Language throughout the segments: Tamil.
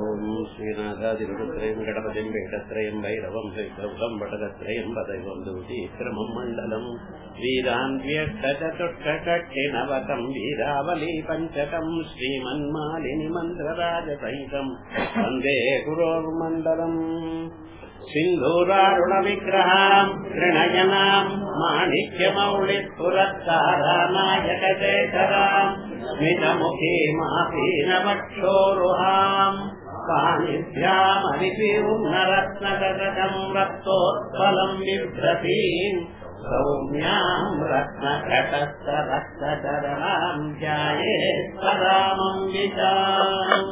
ஓம் ஸ்ரீநாதாதிருத்ரயம் கடபதிம் வேடத்ரயம் வைரவம் சைத்தௌகம் வடகத்ரயம் பதைவம் தூதி கிரமம் மண்டலம் வீரான்வியஷ்டச்சதுஷ்டஷட்டினவகம் வீராவலி பஞ்சகம் ஸ்ரீமன்மாலினி மந்திரராஜசைதம் வந்தே குரோர்மண்டலம் सिन्धूरारुणविग्रहाम् त्रिणयनाम् माणिक्यमौलिपुरस्तारानायकशेखराम् स्मितमुखीमासीनवक्षोरुहाम् पाणिभ्यामरिपिर्नरत्नकटकम् रक्तोत्पलम् बिभ्रतीम् सौम्याम् रत्नकटस्थरक्तचरणाम् ध्याये पदामम् विचाम्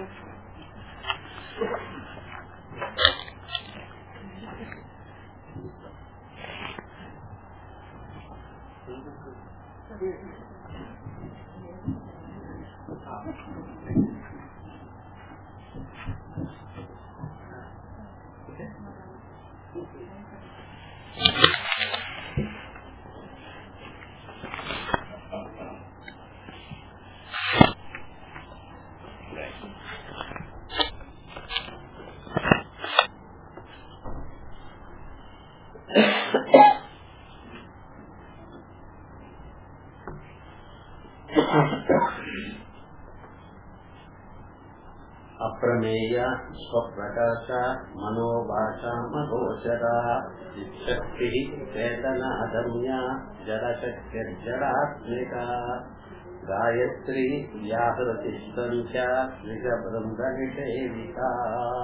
अप्रमेय स्वप्रकाश मनोभाषा मघोषरा शक्तिः चेतनाधम्या जडशक्तिर्जडात्मिका गायत्री व्याहृतिष्ठञ्च निजबृन्दनिषेविका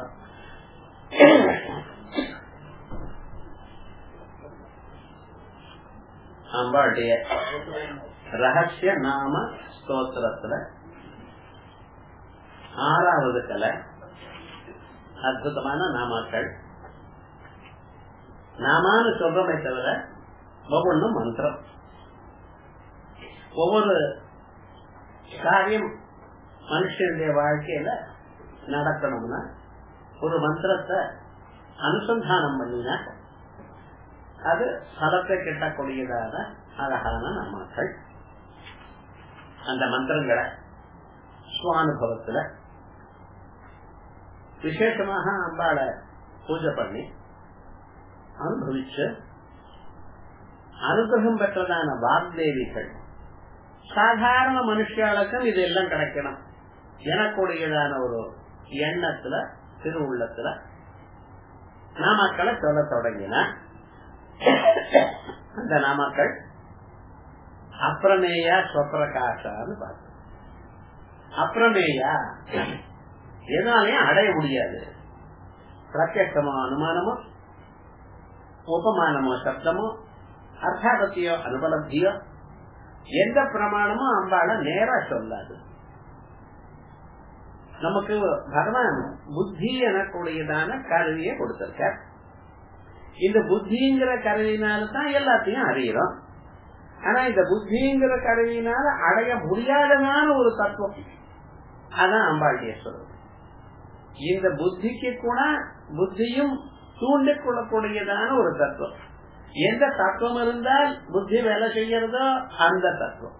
அம்பாளுடைய ரகசிய நாம ஸ்தோத்திரத்துல ஆறாவது கலை அற்புதமான நாமாக்கள் நாமான்னு சொல்றமே தவிர ஒவ்வொன்றும் மந்திரம் ஒவ்வொரு காரியம் மனுஷனுடைய வாழ்க்கையில நடக்கணும்னா ஒரு மந்திரத்தை அனுசந்தானம் பண்ணினா அது பலத்தை கிட்டக்கூடியதான அழகான நாமாக்கள் அந்த மந்திரங்களை சுவானுபவத்துல விசேஷமாக அம்பாளை பூஜை பண்ணி அனுபவிச்சு அனுகிரகம் பெற்றதான வாக்தேவிகள் சாதாரண மனுஷாளுக்கும் இதெல்லாம் கிடைக்கணும் எனக்கூடியதான ஒரு எண்ணத்துல திருவுள்ளத்துல நாமாக்களை சொல்ல தொடங்கின அந்த நாமாக்கள் அப்புறமேயா ஸ்வப்பிரகாசான்னு பார்த்தோம் அப்புறமேயா எதாலையும் அடைய முடியாது பிரத்யட்சமோ அனுமானமோ உபமானமோ சப்தமோ அர்த்தாபத்தியோ அனுபலப்தியோ எந்த பிரமாணமும் அம்பாள நேரா சொல்லாது நமக்கு பகவான் புத்தி எனக்கூடியதான கருவியை கொடுத்திருக்க இந்த புத்திங்கிற கருவினால்தான் எல்லாத்தையும் அறியறோம் ஆனா இந்த புத்திங்கிற கருவினால அடைய முடியாததான ஒரு தத்துவம் அதான் அம்பாளுடைய சொல்றது இந்த புத்திக்கு கூட புத்தியும் தூண்டிக் கொள்ளக்கூடியதான ஒரு தத்துவம் எந்த தத்துவம் இருந்தால் புத்தி வேலை செய்யறதோ அந்த தத்துவம்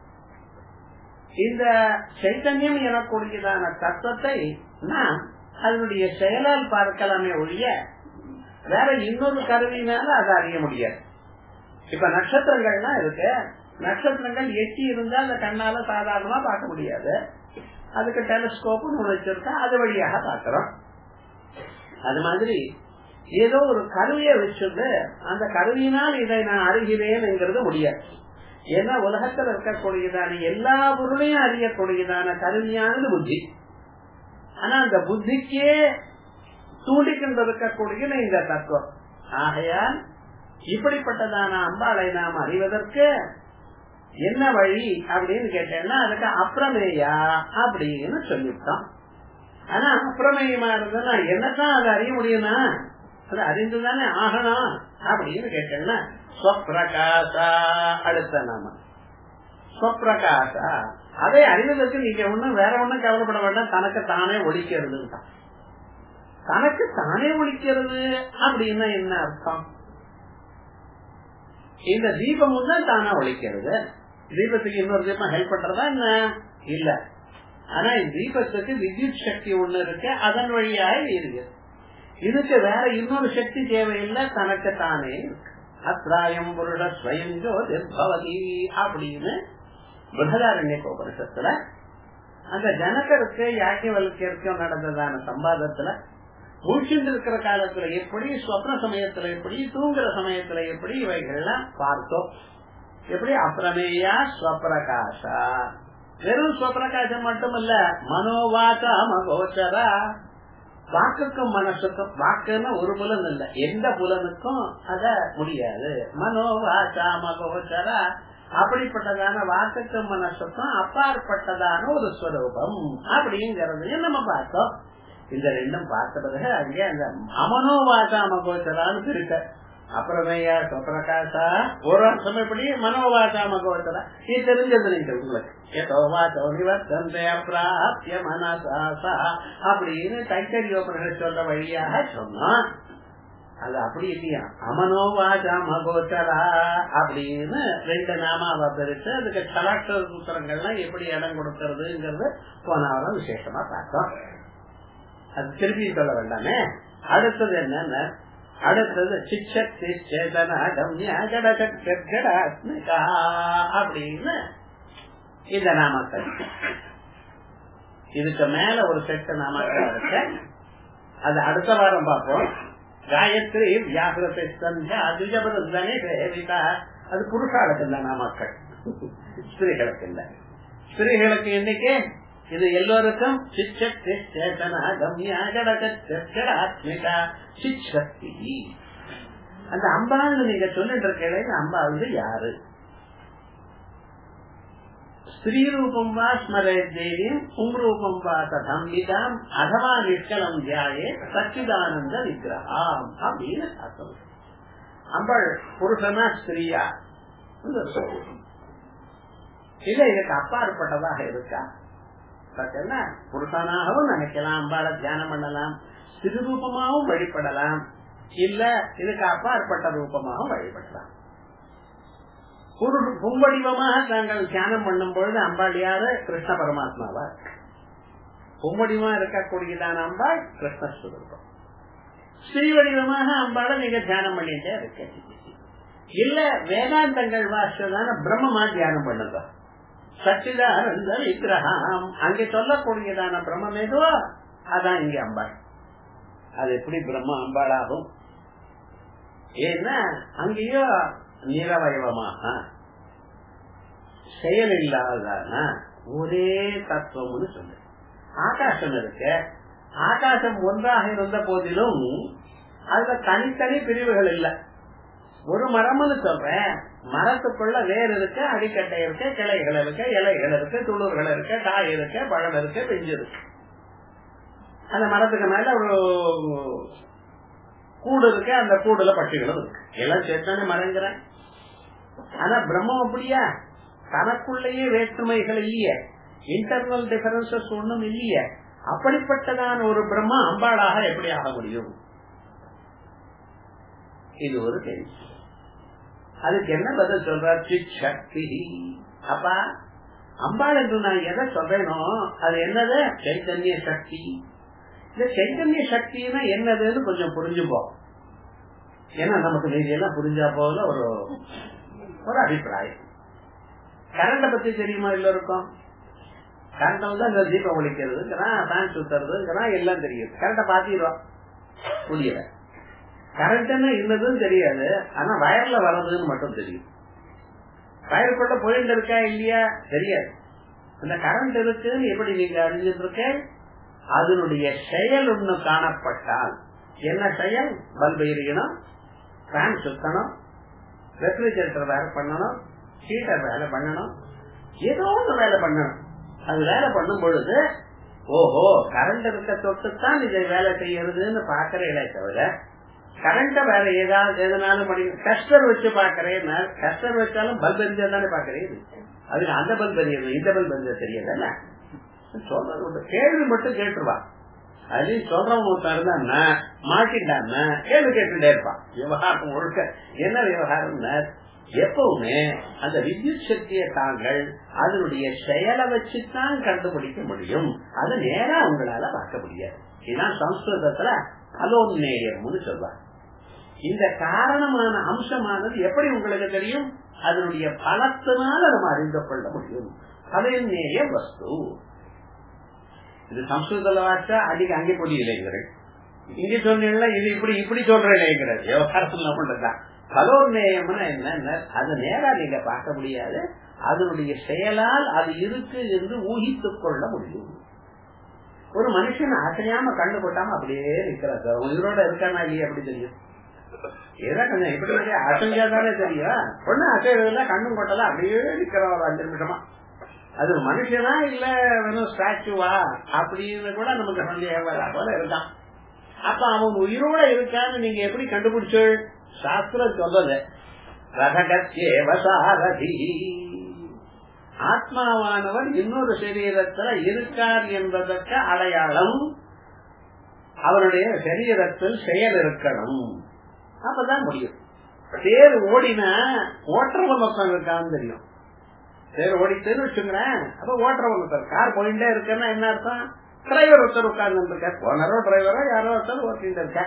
இந்த சைத்தன்யம் எனக்கூடியதான தத்துவத்தை நாம் அதனுடைய செயலால் பார்க்கலாமே ஒழிய வேற இன்னொரு கருவினால அதை அறிய முடியாது இப்ப நட்சத்திரங்கள்லாம் இருக்கு நட்சத்திரங்கள் எட்டி இருந்தா அந்த கண்ணால சாதாரணமா பார்க்க முடியாது அதுக்கு டெலிஸ்கோப் ஒண்ணு வச்சிருக்கா அது வழியாக பாக்குறோம் அது மாதிரி ஏதோ ஒரு கருவியை வச்சிருந்து அந்த கருவியினால் இதை நான் அறிகிறேன்ங்கிறது முடியாது ஏன்னா உலகத்தில் இருக்கக்கூடியதான எல்லா பொருளையும் அறியக்கூடியதான கருவியானது புத்தி ஆனா அந்த புத்திக்கே தூண்டிக்கொண்டு இருக்கக்கூடிய இந்த தத்துவம் ஆகையால் இப்படிப்பட்டதான அம்பாளை நாம் அறிவதற்கு என்ன வழி அப்படின்னு கேட்டேன்னா அதுக்கு அப்புறமேயா அப்படின்னு சொல்லிவிட்டோம் ஆனா அப்புறமேயமா இருந்ததுன்னா என்னதான் அதை அறிய முடியும்னா அது அறிந்துதானே ஆகணும் அப்படின்னு கேட்டேன்னா ஸ்வப்பிரகாசா அடுத்த நாம ஸ்வப்பிரகாசா அதை அறிவதற்கு நீங்க ஒண்ணும் வேற ஒண்ணும் கவலைப்பட வேண்டாம் தனக்கு தானே ஒழிக்கிறது தனக்கு தானே ஒழிக்கிறது அப்படின்னா என்ன அர்த்தம் இந்த தீபமும் தான் தானா ஒழிக்கிறது தீபத்துக்கு இன்னொரு தீபம் ஹெல்ப் பண்றதா என்ன இல்ல ஆனா இந்த தீபத்துக்கு வித்யுத் சக்தி ஒண்ணு இருக்கு அதன் வழியாக இருக்கு இதுக்கு வேற இன்னொரு சக்தி தேவையில்லை தனக்கு தானே இருக்கு அத்ராயம் புருட ஸ்வயம் ஜோதிர்பவதி அப்படின்னு பிரகதாரண்ய உபனிஷத்துல அந்த ஜனகருக்கு யாக்கியவல்கியருக்கும் நடந்ததான சம்பாதத்துல முடிச்சுட்டு இருக்கிற காலத்துல எப்படி ஸ்வப்ன சமயத்துல எப்படி தூங்குற சமயத்துல எப்படி இவைகள்லாம் பார்த்தோம் எப்படி அப்பிரமேயா ஸ்வப்பிரகாஷா வெறும் ஸ்வப்பிரகாசம் மட்டும் இல்ல மனோவாச்சா மகோச்சரா வாக்குக்கும் மனசுக்கும் வாக்குன்னு ஒரு புலன் இல்ல எந்த புலனுக்கும் அத முடியாது மனோவாச்சா மகோச்சரா அப்படிப்பட்டதான வாக்குக்கும் மனசுக்கும் அப்பாற்பட்டதான ஒரு ஸ்வரூபம் அப்படிங்கறதையும் நம்ம பார்த்தோம் இந்த ரெண்டும் பார்த்த பிறகு அங்கே அந்த அமனோவாசா மகோச்சரான்னு இருக்க அப்புறமேயா பிரகாசா ஒரு அர்த்தம் எப்படி மனோவாசா மகோச்சரா இது தெரிஞ்சது நீங்க உங்களுக்கு ஏதோ வாசோ நிவர்த்தந்தே அப்பிராப்திய மனசாசா அப்படின்னு தைத்தரியோபனிஷத் சொல்ற வழியாக சொன்னா அது அப்படி இல்லையா அமனோவாஜா மகோச்சரா அப்படின்னு ரெண்டு நாமாவை பிரிச்சு அதுக்கு கலாட்சர சூத்திரங்கள்லாம் எப்படி இடம் கொடுக்கறதுங்கிறது போன வாரம் விசேஷமா பார்த்தோம் அது திருப்பி சொல்ல வேண்டாமே அடுத்தது என்னன்னா அடுத்தது சிக்ஷக்தி சேதனா கம்யா ஜடகடாத்மிகா அப்படின்னு இந்த நாமக்கள் இதுக்கு மேல ஒரு செட்டு நாமக்கள் இருக்கு அது அடுத்த வாரம் பார்ப்போம் காயத்ரி வியாகிரத்தை சந்தியா துஜபதனே தேவிதா அது புருஷாளுக்கு இல்ல நாமக்கள் ஸ்திரீகளுக்கு இல்ல ஸ்திரீகளுக்கு இன்னைக்கு இது எல்லோருக்கும் சிக்ஷக்தி சேதனா கம்யா ஜடகடாத்மிகா சிக்ஷக்தி அந்த அம்பாள் நீங்க சொல்லிட்டு இருக்கீங்க அம்பாள் யாரு ஸ்திரீரூபம் வா ஸ்மரே தேவியும் பும்ரூபம் வா ததம்பிதாம் அதவா நிஷ்கலம் தியாயே சச்சிதானந்த விக்கிரகாம் அப்படின்னு சாத்தம் அம்பாள் புருஷனா ஸ்திரீயா இல்ல இதுக்கு அப்பாற்பட்டதாக இருக்கா பார்த்தீங்கன்னா புருஷனாகவும் நினைக்கலாம் அம்பாளை தியானம் பண்ணலாம் சிறுரூபமாகவும் வழிபடலாம் இல்ல இதுக்கு அப்பாற்பட்ட ரூபமாகவும் வழிபடலாம் பும்படிவமாக தாங்கள் தியானம் பண்ணும் பொழுது அம்பாள் யாரு கிருஷ்ண பரமாத்மாவா பும்படிவமா இருக்கக்கூடியதான அம்பாள் கிருஷ்ணஸ்வரூபம் ஸ்ரீவடிவமாக அம்பாளை நீங்க தியானம் பண்ணிட்டே இருக்க இல்ல வேதாந்தங்கள் வாசதான பிரம்மமா தியானம் பண்ணுங்க சச்சிதானந்த விக்கிரகம் அங்கே சொல்லக்கூடியதான பிரம்மம் எதுவோ அதான் இங்க அம்பாள் அது எப்படி பிரம்ம அம்பாளாகும் ஏன்னா அங்கேயோ நிரவயவமாக செயல் இல்லாதான ஒரே தத்துவம்னு சொல்லு ஆகாசம் இருக்கு ஆகாசம் ஒன்றாக இருந்த போதிலும் அதுல தனித்தனி பிரிவுகள் இல்ல ஒரு மரம்னு சொல்றேன் மரத்துக்குள்ள வேர் இருக்கு அடிக்கட்டை இருக்கு கிளைகள் இருக்கு இலைகள் இருக்கு துளிர்கள் இருக்கு காய் இருக்கு பழம் இருக்கு பிஞ்சு இருக்கு அந்த மரத்துக்கு மேல ஒரு கூடு இருக்கு அந்த கூடுல பட்சிகளும் இருக்கு எல்லாம் சேர்த்தானே மரங்கிறேன் ஆனா பிரம்மம் அப்படியா தனக்குள்ளேயே வேற்றுமைகள் இல்லையே இன்டர்னல் டிஃபரன்சஸ் ஒண்ணும் இல்லையே அப்படிப்பட்டதான ஒரு பிரம்மா அம்பாளாக எப்படி ஆக முடியும் இது ஒரு கேள்வி அதுக்கு என்ன பதில் சொல்றார் சக்தி அப்பா அம்பாள் என்று நான் எதை சொல்றேனோ அது என்னது சைத்தன்ய சக்தி இந்த சைத்தன்ய சக்தினா என்னதுன்னு கொஞ்சம் புரிஞ்சுப்போம் ஏன்னா நமக்கு மீதி எல்லாம் புரிஞ்சா போல ஒரு ஒரு அபிப்பிராயம் கரண்ட பத்தி தெரியுமா எல்லோருக்கும் கரண்ட் தான் இந்த தீபம் ஒழிக்கிறதுங்கிறான் ஃபேன் சுத்துறதுங்கிறான் எல்லாம் தெரியும் கரண்ட பாத்திடுவான் புரியல கரண்ட்னா என்னதுன்னு தெரியாது ஆனா வயர்ல வர்றதுன்னு மட்டும் தெரியும் வயருக்குள்ள போயிட்டு இருக்கா இல்லையா தெரியாது அந்த கரண்ட் இருக்குன்னு எப்படி நீங்க அறிஞ்சிட்டு இருக்க அதனுடைய செயல் ஒண்ணு காணப்பட்டால் என்ன செயல் பல்பு எரியணும் ஃபேன் சுத்தணும் ரெஃப்ரிஜரேட்டர் வேலை பண்ணணும் ஹீட்டர் வேலை பண்ணணும் ஏதோ ஒன்று வேலை பண்ணணும் அது வேலை பண்ணும் பொழுது ஓஹோ கரண்ட் இருக்க தொட்டுத்தான் இதை வேலை செய்யறதுன்னு பாக்குறீங்களே தவிர கரண்ட வேற ஏதாவது எதனாலும் கஸ்டர் வச்சு பாக்குறேன் கஸ்டர் வச்சாலும் பல்ப் எரிஞ்சா தானே பாக்குறேன் அதுக்கு அந்த பல்ப் எரியணும் இந்த பல்ப் எரிஞ்சா தெரியல சொல்றது கேள்வி மட்டும் கேட்டுருவா அதுலயும் சொல்றவங்க ஒருத்தர் மாட்டிட்டான்னு கேள்வி கேட்டுட்டே இருப்பான் விவகாரம் முழுக்க என்ன விவகாரம் எப்பவுமே அந்த வித்யுத் சக்தியை தாங்கள் அதனுடைய செயலை வச்சுதான் கண்டுபிடிக்க முடியும் அது நேரா உங்களால பார்க்க முடியாது இதுதான் சம்ஸ்கிருதத்துல அலோன்னேயம்னு சொல்வாங்க இந்த காரணமான அம்சமானது எப்படி உங்களுக்கு தெரியும் அதனுடைய பலத்தினால நம்ம அறிந்து கொள்ள முடியும் அலோன்னேய வஸ்து இது சம்ஸ்கிருதத்துல வாச்சா அதிக அங்கே புரியலைங்கிறது இங்க சொன்னீங்களா இது இப்படி இப்படி சொல்றேங்கிறது விவகாரத்துல உள்ளதுதான் கலோர்நேயம்னா என்ன அது நேரா நீங்க பார்க்க முடியாது அதனுடைய செயலால் அது இருக்கு என்று ஊகித்துக் கொள்ள முடியும் ஒரு மனுஷன் அசையாம கண்டு போட்டாம அப்படியே இருக்கிறார் உயிரோட இருக்கானா இல்லையா அப்படி தெரியும் ஏதோ கொஞ்சம் இப்படி அசைஞ்சாதானே தெரியும் ஒண்ணு அசைவதில்ல கண்ணும் கொட்டல அப்படியே நிக்கிற ஒரு அஞ்சு நிமிஷமா அது மனுஷனா இல்ல வெறும் ஸ்டாச்சுவா அப்படின்னு கூட நமக்கு சந்தேகம் போல இருக்கான் அப்ப அவன் உயிரோட இருக்கான்னு நீங்க எப்படி கண்டுபிடிச்சு சாஸ்திரம் சொல்லல ரககத்யேவசாரதி ஆத்மாவானவர் இன்னொரு சரீரத்துல இருக்கார் என்பதற்கு அடையாளம் அவருடைய சரீரத்தில் செயல் இருக்கணும் அப்பதான் முடியும் தேர் ஓடினா ஓட்டுறவன் ஒருத்தன் இருக்கான்னு தெரியும் தேர் ஓடிச்சுன்னு வச்சுக்கிறேன் அப்ப ஓட்டுறவன் ஒருத்தர் கார் போயிட்டே இருக்கேன்னா என்ன அர்த்தம் டிரைவர் ஒருத்தர் உட்கார்ந்து இருக்கார் ஓனரோ டிரைவரோ யாரோ ஒருத்தர் ஓட்டிட்டு இருக்க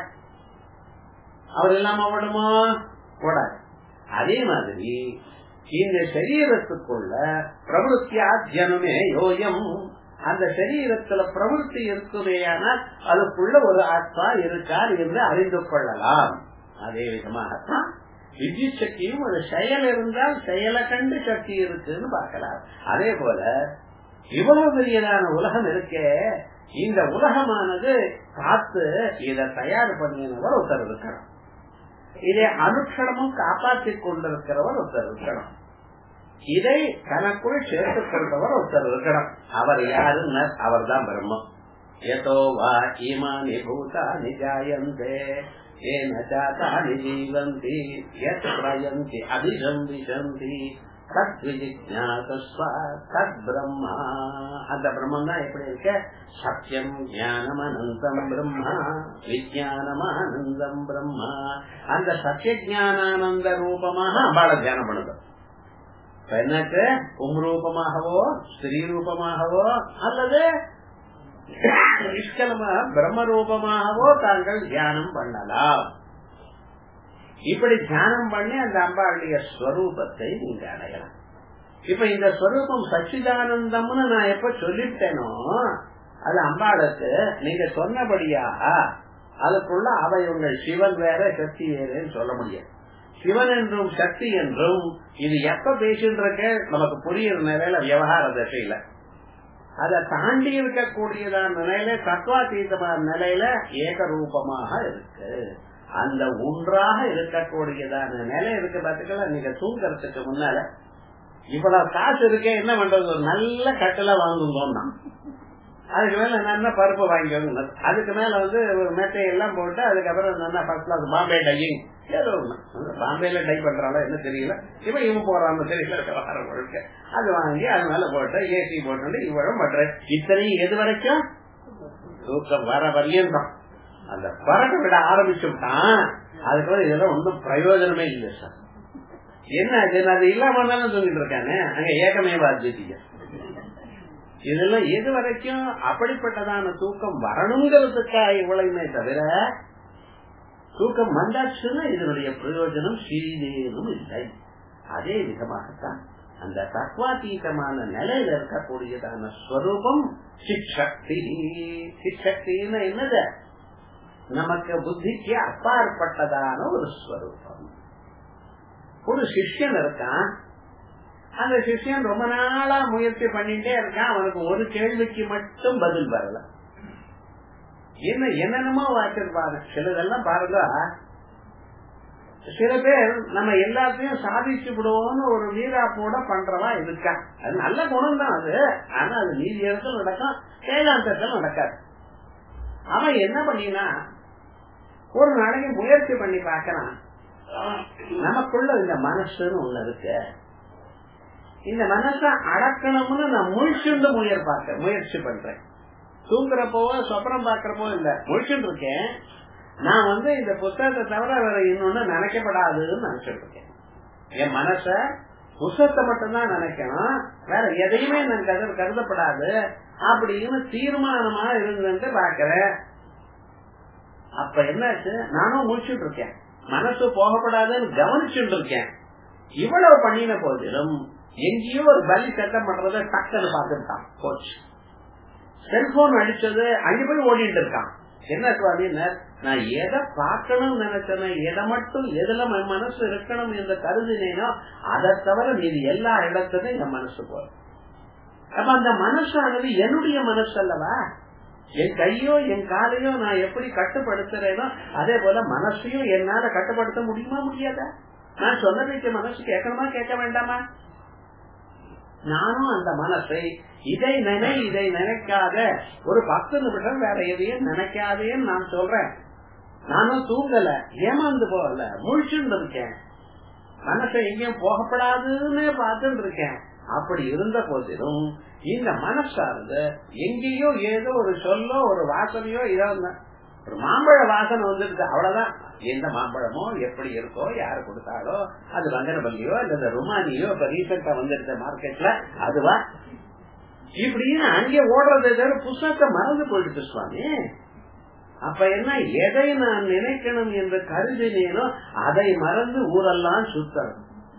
அவர் இல்லாம ஓடுமோ ஓடாது அதே மாதிரி இந்த சரீரத்துக்குள்ள பிரவருத்தியா ஜனமே யோயம் அந்த சரீரத்துல பிரவருத்தி இருக்குதேயானால் அதுக்குள்ள ஒரு ஆத்மா இருக்கார் என்று அறிந்து கொள்ளலாம் அதே விதமாகத்தான் வித்யுத் சக்தியும் ஒரு செயல் இருந்தால் செயலை கண்டு சக்தி இருக்குன்னு பார்க்கலாம் அதே போல இவ்வளவு பெரியதான உலகம் இருக்கே இந்த உலகமானது காத்து இதை தயார் பண்ணினவர் ஒருத்தர் இருக்கணும் இதை அனுட்சணமும் காப்பாற்றிக் கொண்டிருக்கிறவர் ஒருத்தர் இருக்கணும் இதை தனக்குள் சேர்த்துக் கொண்டவர் ஒருத்தர் இருக்கணும் அவர் யாருன்னு அவர் தான் பிரம்மம் எதோ வா ஈமானி பூதானி ஜாயந்தே ஏன ஜாதானி ஜீவந்தி யத் பிரயந்தி அபிசம்பிசந்தி தத் விஜிஜாசஸ்வ தத் பிரம்மா அந்த பிரம்மம் தான் எப்படி இருக்க சத்தியம் ஞானம் அனந்தம் பிரம்மா விஜயானம் ஆனந்தம் பிரம்மா அந்த சத்திய ஜானானந்த ரூபமாக அம்பாள தியானம் பண்ணுது என்னக்கு உம் ரூபமாகவோ ஸ்ரீ ரூபமாகவோ அல்லது நிஷ்கலமாக பிரம்ம ரூபமாகவோ தாங்கள் தியானம் பண்ணலாம் இப்படி தியானம் பண்ணி அந்த அம்பாளுடைய ஸ்வரூபத்தை நீங்க அடையலாம் இப்ப இந்த ஸ்வரூபம் சச்சிதானந்தம்னு நான் எப்ப சொல்லிட்டேனோ அது அம்பாளுக்கு நீங்க சொன்னபடியாக அதுக்குள்ள அவை உங்கள் சிவன் வேற சக்தி வேறன்னு சொல்ல முடியாது சிவன் என்றும் சக்தி என்றும் இது எப்ப பேசிட்டு இருக்க நமக்கு புரியுற நிலையில விவகார திசையில அதை தாண்டி இருக்கக்கூடியதான நிலையில தத்வாதீதமான நிலையில ஏகரூபமாக இருக்கு அந்த ஒன்றாக இருக்கக்கூடியதான நிலை இருக்கு பாத்துக்கல நீங்க தூங்கறதுக்கு முன்னால இவ்வளவு காசு இருக்கே என்ன பண்றது ஒரு நல்ல கட்டளை வாங்குங்கோம்னா அதுக்கு மேல நல்ல பருப்பு வாங்கிக்கோங்க அதுக்கு மேல வந்து ஒரு மெட்டை எல்லாம் போட்டு அதுக்கப்புறம் நல்லா ஃபர்ஸ்ட் கிளாஸ் பாம்பே டையிங் ஏதோ ஒண்ணு பாம்பேல டை பண்றாளோ என்ன தெரியல இவன் இவன் போறான்னு தெரியல வர முழுக்க அது வாங்கி அது மேல போட்டு ஏசி போட்டு இவ்வளவு பண்றேன் இத்தனையும் எது வரைக்கும் தூக்கம் வர வரையும் அந்த பறக்க விட ஆரம்பிச்சுட்டான் அதுக்கப்புறம் இதெல்லாம் ஒன்றும் பிரயோஜனமே இல்லை சார் என்ன அது இல்லாம தானே தூங்கிட்டு இருக்கானே அங்க ஏகமே வாத்திய இதெல்லாம் எது வரைக்கும் அப்படிப்பட்டதான தூக்கம் வரணுங்கிறதுக்காக இவ்வளவுமே தவிர தூக்கம் வந்தாச்சுன்னா இதனுடைய பிரயோஜனம் சிறிதேனும் இல்லை அதே விதமாகத்தான் அந்த தத்வாத்தீதமான நிலையில இருக்கக்கூடியதான ஸ்வரூபம் சிக்ஷக்தி சிக்ஷக்தின்னு என்னது நமக்கு புத்திக்கு அப்பாற்பட்டதான ஒரு ஸ்வரூபம் ஒரு சிஷ்யன் இருக்கான் அந்த சிஷ்யன் ரொம்ப நாளா முயற்சி பண்ணிட்டே இருக்கான் அவனுக்கு ஒரு கேள்விக்கு மட்டும் பதில் வரல என்ன என்னென்னமோ வாச்சிருப்பாங்க சிலதெல்லாம் பாருங்க சில பேர் நம்ம எல்லாத்தையும் சாதிச்சு விடுவோம்னு ஒரு வீராப்போட பண்றவா இருக்கா அது நல்ல குணம் தான் அது ஆனா அது நீதி இடத்துல நடக்கும் வேதாந்தத்தில் நடக்காது அவன் என்ன பண்ணினா ஒரு நாளைக்கு முயற்சி பண்ணி பாக்கிறான் நமக்குள்ள இந்த மனசுன்னு ஒண்ணு இருக்கு இந்த மனச அடக்கணும்னு நான் முழிச்சுண்டு முயற் பார்க்க முயற்சி பண்றேன் தூங்குறப்போ சொப்பனம் பாக்குறப்போ இல்ல முழிச்சுட்டு இருக்கேன் நான் வந்து இந்த புத்தகத்தை தவிர வேற இன்னொன்னு நினைக்கப்படாதுன்னு நினைச்சிட்டு இருக்கேன் என் மனச புஷத்தை மட்டும்தான் நினைக்கணும் வேற எதையுமே நான் கருத கருதப்படாது அப்படின்னு தீர்மானமா இருந்துட்டு பாக்குறேன் அப்ப என்னாச்சு நானும் முடிச்சுட்டு இருக்கேன் மனசு போகப்படாதுன்னு கவனிச்சுட்டு இருக்கேன் இவ்வளவு பண்ணின போதிலும் எங்கேயோ ஒரு பலி சட்டம் பண்றத டக்குன்னு பார்த்துட்டான் போச்சு செல்போன் அடிச்சது அங்க போய் ஓடிட்டு இருக்கான் என்ன சுவாமினர் நான் எதை பார்க்கணும்னு நினைச்சேனோ எதை மட்டும் எதுல என் மனசு இருக்கணும் என்று கருதினேனோ அதை தவிர மீது எல்லா இடத்துலயும் என் மனசு போறேன் அப்ப அந்த மனசானது என்னுடைய மனசு அல்லவா என் கையோ என் காலையோ நான் எப்படி கட்டுப்படுத்துறேனோ அதே போல மனசையும் என்னால கட்டுப்படுத்த முடியுமா முடியாதா நான் சொன்ன பேச்ச மனசு கேட்கணுமா கேட்க வேண்டாமா நானும் அந்த மனசை இதை நினை இதை நினைக்காத ஒரு பத்து நிமிஷம் வேற எதையும் நினைக்காதேன்னு நான் சொல்றேன் நானும் தூங்கல ஏமாந்து போகல முழிச்சுட்டு இருக்கேன் மனசை எங்கேயும் போகப்படாதுன்னு பார்த்துட்டு இருக்கேன் அப்படி இருந்த போதிலும் இந்த மனசானது எங்கேயோ ஏதோ ஒரு சொல்லோ ஒரு வாசனையோ இதோ ஒரு மாம்பழ வாசனை வந்துருக்கு அவ்வளவுதான் எந்த மாம்பழமோ எப்படி இருக்கோ யாரு கொடுத்தாலோ அது வங்கனபல்லியோ அல்லது ருமானியோ இப்ப ரீசெண்டா வந்துருக்க மார்க்கெட்ல அதுவா இப்படின்னு அங்கே ஓடுறது தவிர புஸ்தகத்தை மறந்து போயிடுச்சு சுவாமி அப்ப என்ன எதை நான் நினைக்கணும் என்று கருதினேனோ அதை மறந்து ஊரெல்லாம் சுத்தணும்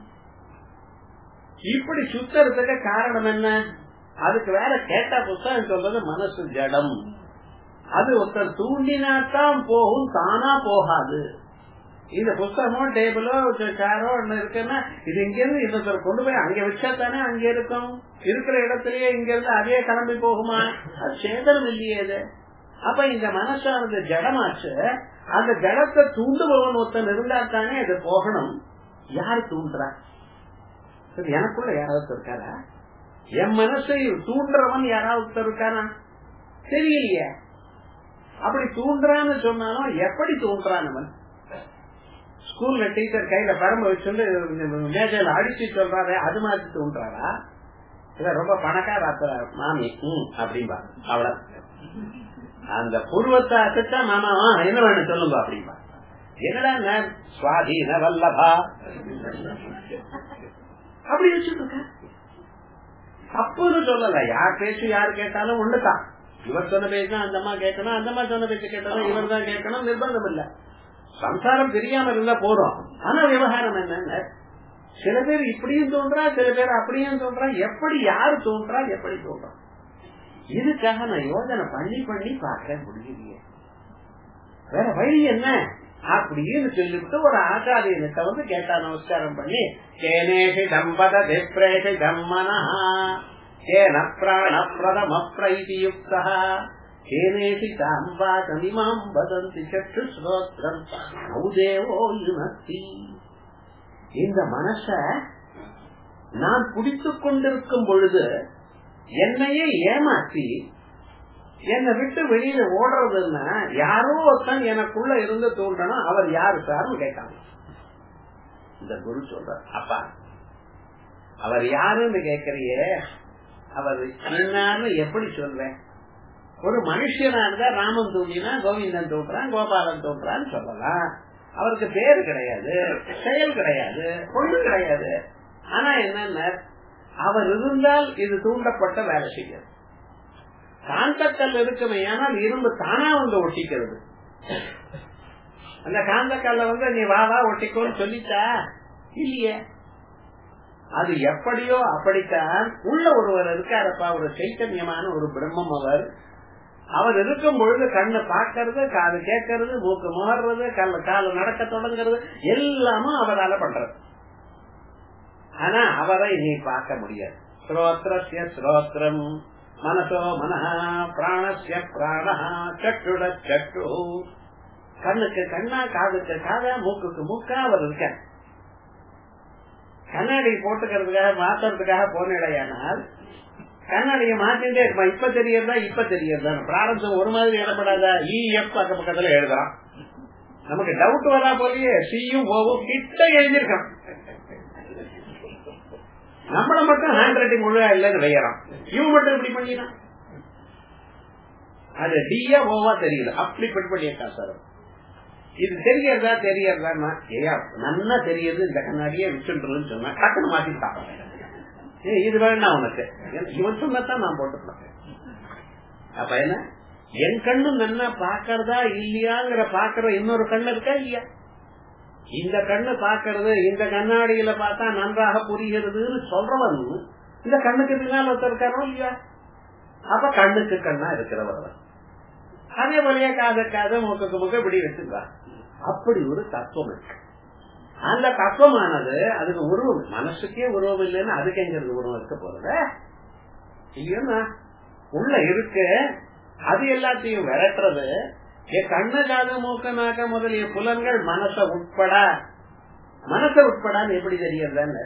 இப்படி சுத்தறதுக்கு காரணம் என்ன அதுக்கு வேற கேட்ட புஸ்தகம் சொல்றது மனசு ஜடம் அது ஒருத்தர் தூண்டினாத்தான் போகும் தானா போகாது இந்த புஸ்தகமோ டேபிளோ சேரோ ஒண்ணு இருக்குன்னா இது இங்க இருந்து இன்னொருத்தர் கொண்டு போய் அங்க வச்சா தானே அங்க இருக்கும் இருக்கிற இடத்துலயே இங்க இருந்து அதே கிளம்பி போகுமா அது சேதனம் இல்லையே இது அப்ப இந்த மனசானது ஜடமாச்சு அந்த ஜடத்தை தூண்டுபவன் ஒருத்தன் இருந்தா தானே அது போகணும் யாரு தூண்டுறா எனக்குள்ள யாராவது இருக்காரா என் மனசை தூண்டுறவன் யாராவது இருக்கானா தெரியலையே அப்படி தூண்டுறான்னு சொன்னாலும் எப்படி தூண்டுறான் அவன் ஸ்கூல்ல டீச்சர் கையில பரம்பு வச்சுட்டு மேஜையில அடிச்சு சொல்றாரு அது மாதிரி தூண்டுறாரா இல்ல ரொம்ப பணக்கார மாமி ம் அப்படின்பா அவ்வளவு அந்த பூர்வத்தை அசத்தா மாமா என்ன வேணும் சொல்லுங்க அப்படின்பா என்னடா சுவாதீன வல்லபா அப்படி வச்சுட்டு இருக்க தப்புன்னு சொல்லல யார் பேச்சு யார் கேட்டாலும் ஒண்ணுதான் இவர் சொன்ன பேச்சு அந்த அம்மா கேட்கணும் அந்த அம்மா சொன்ன பேச்சு கேட்டாலும் இவர் தான் கேட்கணும் நிர்பந்தம் இல்ல சம்சாரம் தெரியாம இருந்தா போறோம் ஆனா விவகாரம் என்னன்னு சில பேர் இப்படியும் தோன்றா சில பேர் அப்படியும் தோன்றா எப்படி யாரு தோன்றா எப்படி தோன்றா இதுக்காக நான் யோஜனை பண்ணி பண்ணி பார்க்க முடியலையே வேற வழி என்ன அப்படின்னு சொல்லிவிட்டு ஒரு ஆச்சாரியனிட்ட வந்து கேட்டா நமஸ்காரம் பண்ணி கேனேஷி தம்பத திப்ரேஷி தம்மனா கேன பிராண பிரதம பிரைதியுக்தா கேனேஷி தாம்பாதமிமாம் வதந்தி சற்று ஸ்ரோத்ரம் நௌதேவோ யுனஸ்தி இந்த மனச நான் குடித்துக் கொண்டிருக்கும் பொழுது என்னையே ஏமாற்றி என்னை விட்டு வெளியில ஓடுறதுன்னா யாரோ ஒருத்தன் எனக்குள்ள இருந்து தோன்றணும் அவர் யாரு சார்னு கேட்டாங்க இந்த குரு சொல்ற அப்பா அவர் யாருன்னு கேக்குறியே அவர் என்னன்னு எப்படி சொல்றேன் ஒரு மனுஷனா இருந்தா ராமன் தூண்டினா கோவிந்தன் தோன்றான் கோபாலன் தோன்றான்னு சொல்லலாம் அவருக்கு பேரு கிடையாது செயல் கிடையாது பொண்ணு கிடையாது ஆனா என்னன்னா அவர் இருந்தால் இது தூண்டப்பட்ட வேலை செய்யாது காந்தக்கல் இருக்குமே ஆனால் இரும்பு தானா வந்து ஒட்டிக்கிறது அந்த காந்தக்கல்ல வந்து நீ வா வா ஒட்டிக்கோன்னு சொல்லிட்டா இல்லையே அது எப்படியோ அப்படித்தான் உள்ள ஒருவர் இருக்காரப்பா ஒரு சைத்தன்யமான ஒரு பிரம்மம் அவர் அவர் இருக்கும் பொழுது கண்ணு பார்க்கறது காது கேட்கறது மூக்கு முகர்றது கல்ல கால நடக்க தொடங்குறது எல்லாமும் அவரால பண்றது ஆனா அவரை நீ பார்க்க முடியாது ஸ்ரோத்ரஸ்ய ஸ்ரோத்ரம் மனசோ மன பிராணஸ்ய பிராண சட்டுட சட்டு கண்ணுக்கு கண்ணா காதுக்கு காதா மூக்குக்கு மூக்கா அவர் இருக்க கண்ணாடி போட்டுக்கிறதுக்காக மாத்துறதுக்காக போனடையானால் கண்ணாடியை மாத்திட்டே இருப்பான் இப்ப தெரியறதா இப்ப தெரியறதா பிராரம்பம் ஒரு மாதிரி இடப்படாதா இ எஃப் அக்க பக்கத்துல எழுதுறான் நமக்கு டவுட் வரா போலயே சியும் ஓவும் கிட்ட எழுதியிருக்கான் நம்மள மட்டும் ஹேண்ட் ரைட்டிங் ஒழுங்கா இல்லைன்னு வையறான் இவன் மட்டும் இப்படி பண்ணினான் அது டியா ஓவா தெரியல அப்படி பெட் பண்ணியிருக்கான் சார் இது தெரியறதா தெரியறதா ஏயா நல்லா தெரியுது இந்த கண்ணாடியே விச்சுன்றதுன்னு சொன்னா டக்குன்னு மாத்திட்டான் ஏ இது வேணா உனக்கு இவன் சொன்னதான் நான் போட்டுருப்பேன் அப்ப என்ன என் கண்ணு நல்லா பாக்குறதா இல்லையாங்கிற பாக்குற இன்னொரு கண்ணு இருக்கா இல்லையா இந்த கண்ணு பாக்குறது இந்த கண்ணாடியில பார்த்தா நன்றாக புரிகிறதுன்னு சொல்றவன் இந்த கண்ணுக்கு பின்னால் ஒருத்தர் இருக்காரோ இல்லையா அப்ப கண்ணுக்கு கண்ணா இருக்கிறவர் அதே போலயே காத காத முகக்கு முக இப்படி வச்சுக்கா அப்படி ஒரு தத்துவம் இருக்கு அந்த தத்துவமானது அதுக்கு உருவம் மனசுக்கே உருவம் இல்லைன்னு அதுக்கு எங்க உருவம் இருக்க போறது இல்லையா உள்ள இருக்கு அது எல்லாத்தையும் விரட்டுறது என் கண்ணு காது மூக்க நாக்க முதலிய புலன்கள் மனச உட்பட மனச உட்படான்னு எப்படி தெரியறதான்னு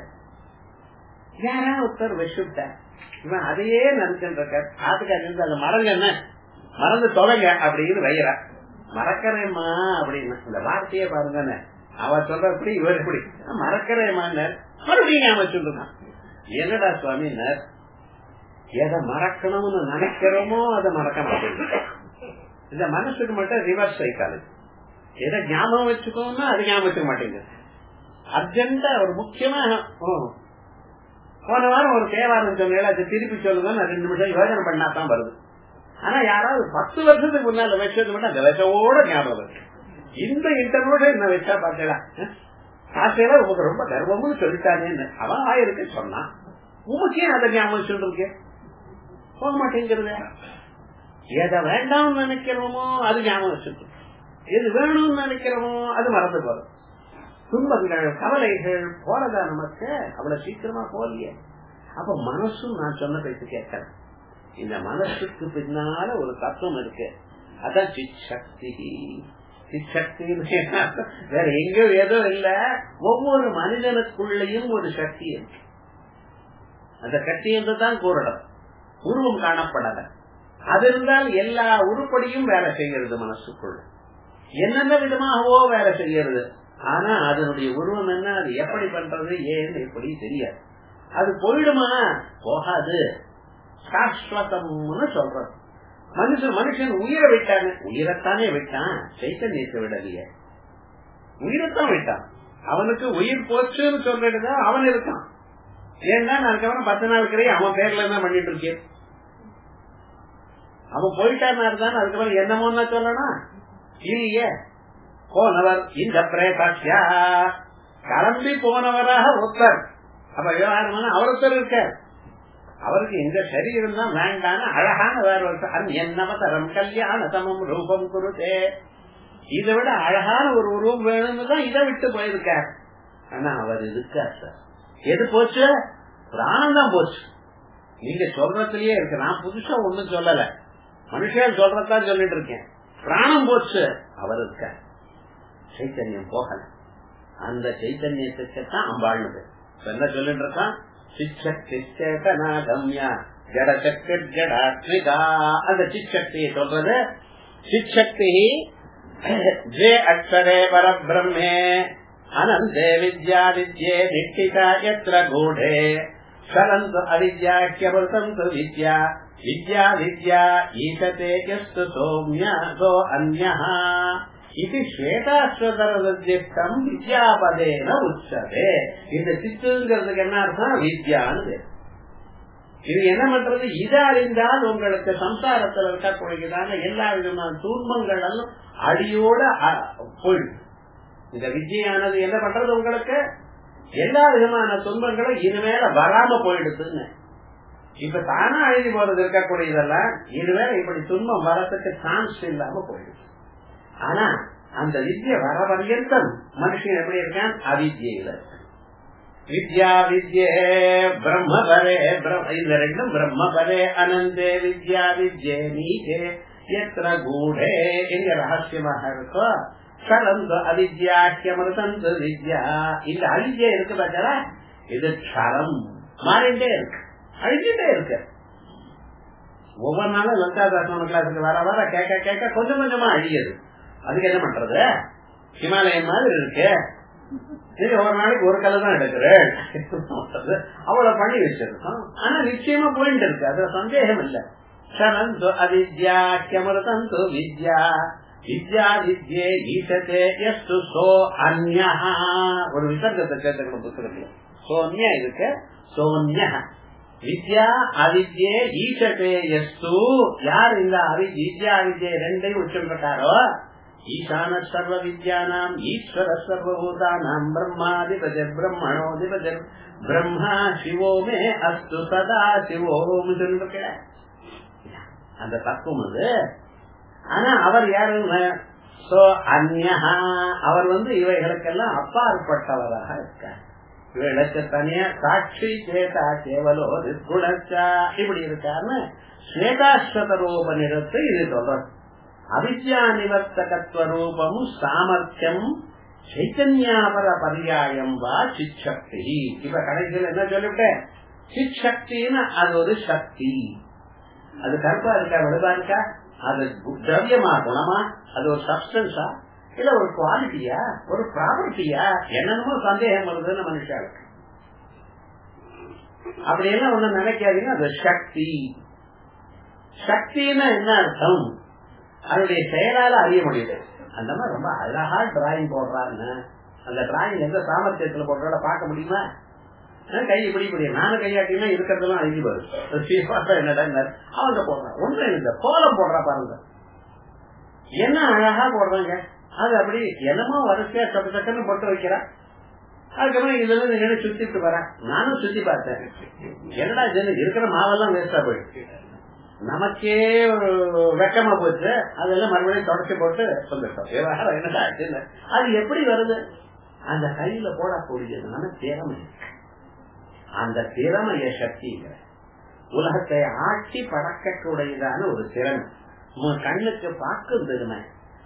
யாரா ஒருத்தர் வச்சுட்ட இவன் அதையே நினைச்சுட்டு இருக்க அதுக்கு அந்த மறங்க என்ன மறந்து தொலைங்க அப்படின்னு வைக்கிறா மறக்கிறேம்மா அப்படின்னு இந்த வார்த்தையே பாருங்க அவ சொல்றபடி இவர் எப்படி மறக்கிறேம்மான்னு மறுபடியும் ஞாபகம் சொல்லுதான் என்னடா சுவாமினர் எதை மறக்கணும்னு நினைக்கிறோமோ அதை மறக்க மாட்டேங்குது இந்த மனசுக்கு மட்டும் ரிவர்ஸ் சைக்காலஜி எதை ஞாபகம் வச்சுக்கோன்னா அது ஞாபகம் வச்சுக்க மாட்டேங்குது அர்ஜென்டா ஒரு முக்கியமா போன வாரம் ஒரு தேவாரம் சொன்னேன் அது திருப்பி சொல்லுங்க ரெண்டு நிமிஷம் யோஜனை பண்ணா தான் வருது ஆனா யாராவது பத்து வருஷத்துக்கு முன்னால வச்சது மட்டும் அந்த விஷவோட ஞாபகம் இருக்கு இந்த இன்டர்வியூட என்ன வச்சா பாத்தீங்களா ஆசையில உங்களுக்கு ரொம்ப கர்வம்னு சொல்லிட்டானேன்னு அவன் ஆயிருக்கு சொன்னான் உமக்கே அதை ஞாபகம் சொல்றீங்க போக மாட்டேங்கிறது எதை வேண்டாம்னு நினைக்கிறோமோ அது ஞாபகம் வச்சிருக்கோம் எது வேணும்னு நினைக்கிறோமோ அது மறந்து போறோம் துன்பங்கள் கவலைகள் போறதா நமக்கு அவ்வளவு சீக்கிரமா போகலையே அப்ப மனசும் நான் சொன்ன பேச்சு கேட்கறேன் இந்த மனசுக்கு பின்னால ஒரு தத்துவம் இருக்கு அதான் சிச்சக்தி சிச்சக்தி வேற எங்கேயும் ஏதோ இல்ல ஒவ்வொரு மனிதனுக்குள்ளேயும் ஒரு சக்தி இருக்கு அந்த சக்தி என்று தான் கூறணும் உருவம் காணப்படல அது இருந்தால் எல்லா உருப்படியும் வேலை செய்கிறது மனசுக்குள்ள என்னென்ன விதமாகவோ வேலை செய்யறது ஆனா அதனுடைய உருவம் என்ன அது எப்படி பண்றது ஏன்னு எப்படி தெரியாது அது போயிடுமா போகாது சாஸ்வதம்னு சொல்றது மனுஷன் மனுஷன் உயிரை விட்டான உயிரைத்தானே விட்டான் சைத்தன்யத்தை விடலையே உயிரைத்தான் விட்டான் அவனுக்கு உயிர் போச்சுன்னு சொல்றதுதான் அவன் இருக்கான் ஏன்னா நான் அதுக்கப்புறம் பத்து நாள் கிடையாது அவன் பேர்ல தான் பண்ணிட்டு இருக்கேன் அவன் போயிட்டானா இருந்தான் அதுக்கப்புறம் என்னமோன்னா சொல்லணும் இல்லையே போனவர் இந்த பிரேதாட்சியா கிளம்பி போனவராக ஒருத்தர் அப்ப விவகாரமான அவர் ஒருத்தர் இருக்கார் அவருக்கு எங்க சரீரம் தான் வேண்டான அழகான வேற ஒருத்தர் என்னவதரம் கல்யாண சமம் ரூபம் குருதே இதை விட அழகான ஒரு உருவம் வேணும்னு தான் இதை விட்டு போயிருக்கார் ஆனா அவர் இருக்கார் சார் எது போச்சு பிராணம் தான் போச்சு நீங்க சொல்றதுலயே இருக்கு நான் புதுசா ஒண்ணும் சொல்லல மனுஷன் சொல்றதான் சொல்லிட்டு இருக்கேன் பிராணம் போச்சு அவர் இருக்க சைத்தன்யம் போகல அந்த சைத்தன்யத்துக்கு தான் அம்பாழ்னது என்ன சொல்லிட்டு இருக்கான் சிச்சக்திச்சேதனாகம்யா ஜடசக்தி ஜடாத்மிகா அந்த சிச்சக்தியை சொல்றது சிச்சக்தி ஜே அக்ஷரே பரபிரம்மே அனந்தே வித்யா வித்யே நிஷ்டிகா எத்திர கூடே சரந்து அவித்யாக்கியவர்த்தந்து வித்யா வித்யா வித்யா ஈசதே எஸ்து சோம்ய சோ அந்யः இது ஸ்வேதாஸ்வதரம் வித்யாபதேன உச்சதே இந்த சித்துங்கிறதுக்கு என்ன அர்த்தம் வித்யான்னு இது என்ன பண்றது இது அறிந்தால் உங்களுக்கு சம்சாரத்தில் இருக்கக்கூடியதான எல்லா விதமான துன்பங்கள் எல்லாம் அடியோட போயிடும் இந்த வித்யானது என்ன பண்றது உங்களுக்கு எல்லா விதமான துன்பங்களும் இனிமேல வராம போயிடுதுன்னு இப்ப தானா அழுதி போறது இருக்கக்கூடியதெல்லாம் இனிமேல இப்படி துன்பம் வரத்துக்கு சான்ஸ் இல்லாம போயிடுது ஆனா அந்த வித்ய வர பர்யந்தம் மனுஷன் எப்படி இருக்கான் அவித்யில வித்யா வித்யே பிரம்மபரே இந்த ரெண்டும் பிரம்மபரே அனந்தே வித்யா வித்யே நீச்சே எத்திர கூடே எங்க ரகசியமாக இருக்கோ கலந்து அவித்யாக்கியமிருதந்து வித்யா இந்த அவித்யா இருக்கு பார்த்தா இது க்ஷரம் மாறிண்டே இருக்கு அழிஞ்சுட்டே இருக்கு ஒவ்வொரு நாளும் லங்காதாசன கிளாஸுக்கு வர வர கேட்க கேட்க கொஞ்சம் கொஞ்சமா அழியுது அதுக்கு என்ன பண்றது ஹிமாலயம் மாதிரி இருக்கு நீங்க ஒரு நாளைக்கு ஒரு கலை தான் எடுக்கிறேன் அவ்வளவு பண்ணி வச்சிருக்கோம் ஆனா நிச்சயமா போயிட்டு இருக்கு அதுல சந்தேகம் இல்ல சரந்து அவித்யா கியமிருதந்து வித்யா வித்யா வித்யே ஈசத்தே எஸ்து சோ அந்யா ஒரு விசர்க்கத்தை சேர்த்துக்கணும் புத்தகத்துல சோன்யா இருக்கு சோன்யா வித்யா அவித்யே ஈசத்தே எஸ்து யார் இந்த அவி வித்யா அவித்யை ரெண்டையும் உச்சப்பட்டாரோ ஈசான சர்வ வித்யானாம் ஈஸ்வர சர்வபூதானாம் பிரம்மாதிபதி பிரம்மணோதிபதி பிரம்மா சிவோமே அஸ்து சதா சிவோம் சொல்லிருக்க அந்த தத்துவம் அது ஆனா அவர் யாரு சோ அந்யா அவர் வந்து இவைகளுக்கெல்லாம் அப்பாற்பட்டவராக இருக்கார் இவைகளுக்கு தனியா சாட்சி சேதா கேவலோ நிர்குணச்சா இப்படி இருக்காருன்னு ஸ்வேதாஸ்வத ரூப நிறத்தை இது சொல்றது அவித்யா நிவர்த்தகத்துவ ரூபமும் சாமர்த்தியம் சைத்தன்யாபர பரியாயம் வா சிச்சக்தி இப்ப கடைசியில் என்ன சொல்லிவிட்டேன் சிச்சக்தின்னு அது ஒரு சக்தி அது கருப்பா இருக்கா விடுதா இருக்கா அது திரவியமா குணமா அது ஒரு சப்ஸ்டன்ஸா இல்ல ஒரு குவாலிட்டியா ஒரு ப்ராப்பர்ட்டியா என்னென்னமோ சந்தேகம் வருதுன்னு மனுஷாளுக்கு அப்படி எல்லாம் ஒண்ணு நினைக்காதீங்க அது சக்தி சக்தின்னா என்ன அர்த்தம் அதனுடைய செயலால அறிய முடியுது அந்த மாதிரி ரொம்ப அழகா டிராயிங் போடுறாங்க அந்த டிராயிங் எந்த சாமர்த்தியத்துல போடுறத பார்க்க முடியுமா கை இப்படி இப்படி நானும் கையாட்டினா இருக்கிறதெல்லாம் அழிஞ்சு போகுது என்னடா அவங்க போடுறான் ஒண்ணு இந்த கோலம் போடுறா பாருங்க என்ன அழகா போடுறாங்க அது அப்படி என்னமோ வரிசையா சட்டு சட்டுன்னு போட்டு வைக்கிறா அதுக்கப்புறம் இதுல இருந்து நின்று சுத்திட்டு வரேன் நானும் சுத்தி பார்த்தேன் என்னடா இது இருக்கிற மாவெல்லாம் வேஸ்டா போயிடுச்சு நமக்கே ஒரு வெக்கமா போச்சு அதெல்லாம் மறுபடியும் தொடச்சி போட்டு சொல்லிட்டோம் விவகாரம் என்னடா ஆச்சுன்னு அது எப்படி வருது அந்த கையில போடக்கூடியதுனால திறமை அந்த திறமைய சக்தி உலகத்தை ஆட்சி பறக்கக்கூடியதான ஒரு திறமை கண்ணுக்கு பார்க்கும் திறமை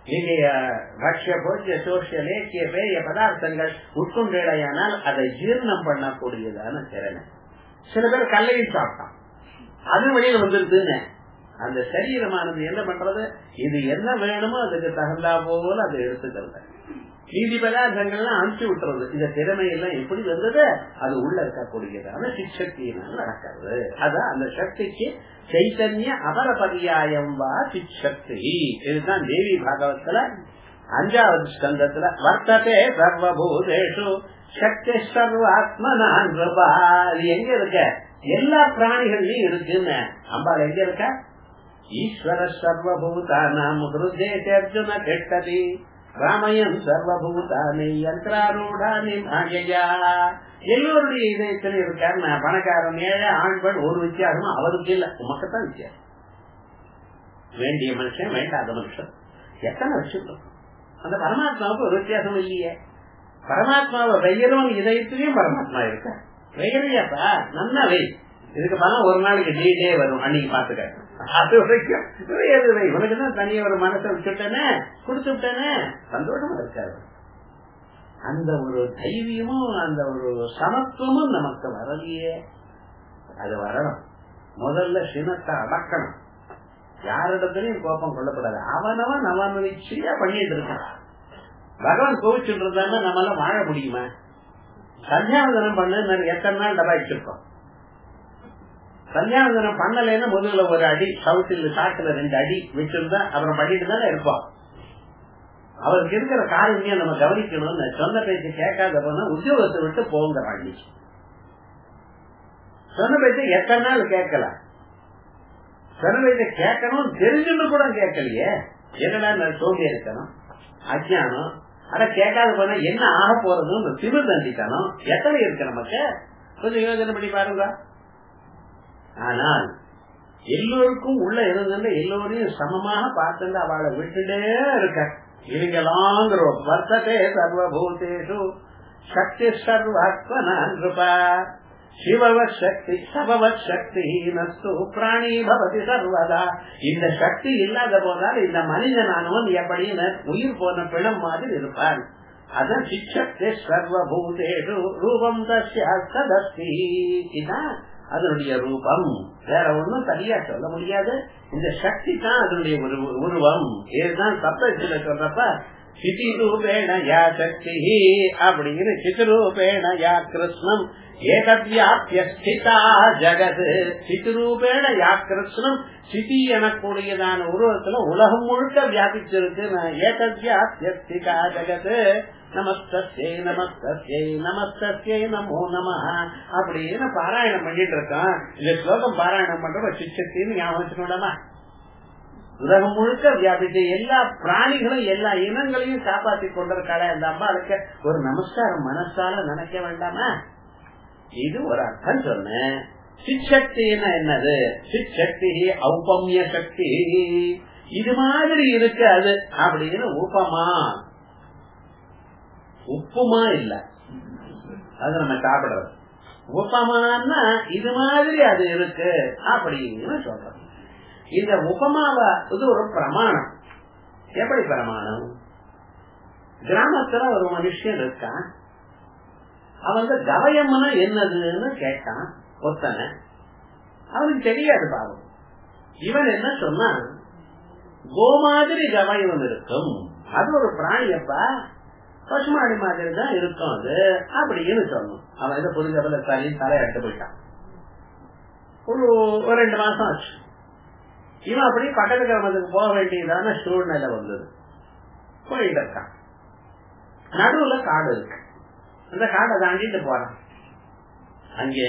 பக்ஷ போஜ்ய சோசிய லேக்கிய பெரிய பதார்த்தங்கள் உட்கொண்டேடையானால் அதை ஜீர்ணம் பண்ணக்கூடியதான திறமை சில பேர் கல்லையும் சாப்பிட்டான் அது வெளியில வந்துருதுன்னு அந்த சரீரமானது என்ன பண்றது இது என்ன வேணுமோ அதுக்கு தகுந்தா போல அதை எடுத்துக்கிறது நீதி பதார்த்தங்கள்லாம் அனுப்பிச்சு விட்டுறது இந்த திறமை எல்லாம் எப்படி வந்தது அது உள்ள இருக்கக்கூடியதான சிக்ஷக்தியினால் நடக்கிறது அதான் அந்த சக்திக்கு சைத்தன்ய அபரபரியாயம் வா சிக்ஷக்தி இதுதான் தேவி பாகவத்துல அஞ்சாவது ஸ்கந்தத்துல வர்த்ததே சர்வபூதேஷு சக்தி சர்வாத்மனான் எங்க இருக்க எல்லா பிராணிகள்லயும் இருக்குன்னு அம்பாள் எங்க இருக்க ஈஸ்வர சர்வபூதானாம் ஹிருதே அர்ஜுன கெட்டதி ராமயம் சர்வபூதானி யந்திராரூடானி மாயையா எல்லோருடைய இதயத்துல இருக்காரு நான் பணக்காரன் ஏழை ஆண் பெண் ஒரு வித்தியாசமும் அவருக்கு இல்ல உமக்குத்தான் வித்தியாசம் வேண்டிய மனுஷன் வேண்டாத மனுஷன் எத்தனை வச்சுக்கணும் அந்த பரமாத்மாவுக்கு ஒரு வித்தியாசம் இல்லையே பரமாத்மாவை வெய்யறவன் இதயத்திலையும் பரமாத்மா இருக்க வெய்யறியாப்பா நல்லா வை இதுக்கு பணம் ஒரு நாளைக்கு டெய்லியே வரும் அன்னைக்கு பாத்துக்க அது வரைக்கும் உனக்கு தான் தனியா ஒரு மனசை விட்டுட்டேனே கொடுத்து விட்டேனே சந்தோஷமா இருக்காரு அந்த ஒரு தைரியமும் அந்த ஒரு சமத்துவமும் நமக்கு வரலையே அது வரணும் முதல்ல சினத்தை அடக்கணும் யாரிடத்திலையும் கோபம் கொள்ளப்படாது அவனவன் அவன் நிச்சயா பண்ணிட்டு இருக்கான் பகவான் கோவிச்சுட்டு இருந்தாங்க நம்மளால வாழ முடியுமா சந்தியாவந்தனம் பண்ண எத்தனை நாள் டபாய்ச்சிருக்கோம் சந்தியாவந்தனம் பண்ணலைன்னா முதல்ல ஒரு அடி சவுத்தில் சாக்குல ரெண்டு அடி வச்சிருந்தா அப்புறம் பண்ணிட்டு தானே இருப்போம் அவருக்கு இருக்கிற காரணியம் நம்ம கவனிக்கணும்னு சொன்ன பேச்சு கேட்காத போனா உத்தியோகத்தை விட்டு போங்க அள்ளி சொன்ன பேச்சு எத்தனை நாள் கேட்கலாம் சொன்ன பேச்ச கேட்கணும் தெரிஞ்சுன்னு கூட கேட்கலையே என்னடா நான் சோம்பியா இருக்கணும் அஜானம் அட கேட்காத போனா என்ன ஆக போறதுன்னு திமிர் தண்டிக்கணும் எத்தனை இருக்கு நமக்கு கொஞ்சம் யோசனை பண்ணி பாருங்க ஆனால் எல்லோருக்கும் உள்ள இருந்தது எல்லோரையும் சமமாக பார்த்து அவளை விட்டுட்டே இருக்க இவங்களாங்கிற வர்த்ததே சர்வபூதேஷு சக்தி சர்வாத்மனான் கிருபா சிவவத் சக்தி சபவத் சக்தி நஸ்து பிராணி பவதி சர்வதா இந்த சக்தி இல்லாத போதால் இந்த மனிதனானவன் எப்படின்னு உயிர் போன பிணம் மாதிரி இருப்பான் அதான் சிச்சக்தி சர்வபூதேஷு ரூபம் தஸ்தி இதான் அதனுடைய ரூபம் வேற ஒண்ணும் சரியா சொல்ல முடியாது இந்த சக்தி தான் அதனுடைய உருவம் இதுதான் சப்தத்துல சொல்றப்ப சிதி ரூபேண யா சக்தி அப்படின்னு சித்திரூபேண யா கிருஷ்ணம் ஏதத்யாபியஸ்திதா ஜகத் சித்துரூபேண யா கிருஷ்ணம் சிதி எனக்கூடியதான உருவத்துல உலகம் முழுக்க வியாபிச்சிருக்கு ஏதத்யாபியஸ்திதா ஜகத் நமஸ்தே நமஸ்தே நமஸ்தே நமோ நம அப்படின்னு பாராயணம் பண்ணிட்டு இருக்கான் இந்த ஸ்லோகம் பாராயணம் பண்ற சிச்சத்தின்னு ஞாபகம் வச்சுக்கோடாமா உலகம் முழுக்க வியாபித்த எல்லா பிராணிகளும் எல்லா இனங்களையும் காப்பாற்றி கொண்டிருக்காள அந்த அம்மாளுக்கு ஒரு நமஸ்காரம் மனசால நினைக்க வேண்டாமா இது ஒரு அர்த்தம் சொன்னேன் சிச்சக்தின்னா என்னது சிச்சக்தி ஔபம்ய சக்தி இது மாதிரி இருக்கு அது அப்படின்னு உபமா உப்புமா இல்ல அது நம்ம சாப்பிடுறது உபமான்னா இது மாதிரி அது இருக்கு அப்படின்னு சொல்றது இந்த உபமாவ இது ஒரு பிரமாணம் எப்படி பிரமாணம் கிராமத்துல ஒரு மனுஷன் இருக்கான் அவன் கவயம்னா என்னதுன்னு கேட்டான் ஒத்தனை அவனுக்கு தெரியாது பாவம் இவன் என்ன சொன்னான் கோ மாதிரி கவயம் இருக்கும் அது ஒரு பிராணியப்பா பசுமாடி மாதிரி தான் இருக்கும் அது அப்படின்னு சொன்னோம் அவன் இதை புரிஞ்சவள தலை தலை எடுத்து போயிட்டான் ஒரு ஒரு ரெண்டு மாசம் ஆச்சு இவன் அப்படி பக்கத்து கிராமத்துக்கு போக வேண்டியதான சூழ்நிலை வந்தது போயிட்டு இருக்கான் நடுவுல காடு இருக்கு அந்த காடை தாண்டிட்டு போறான் அங்கே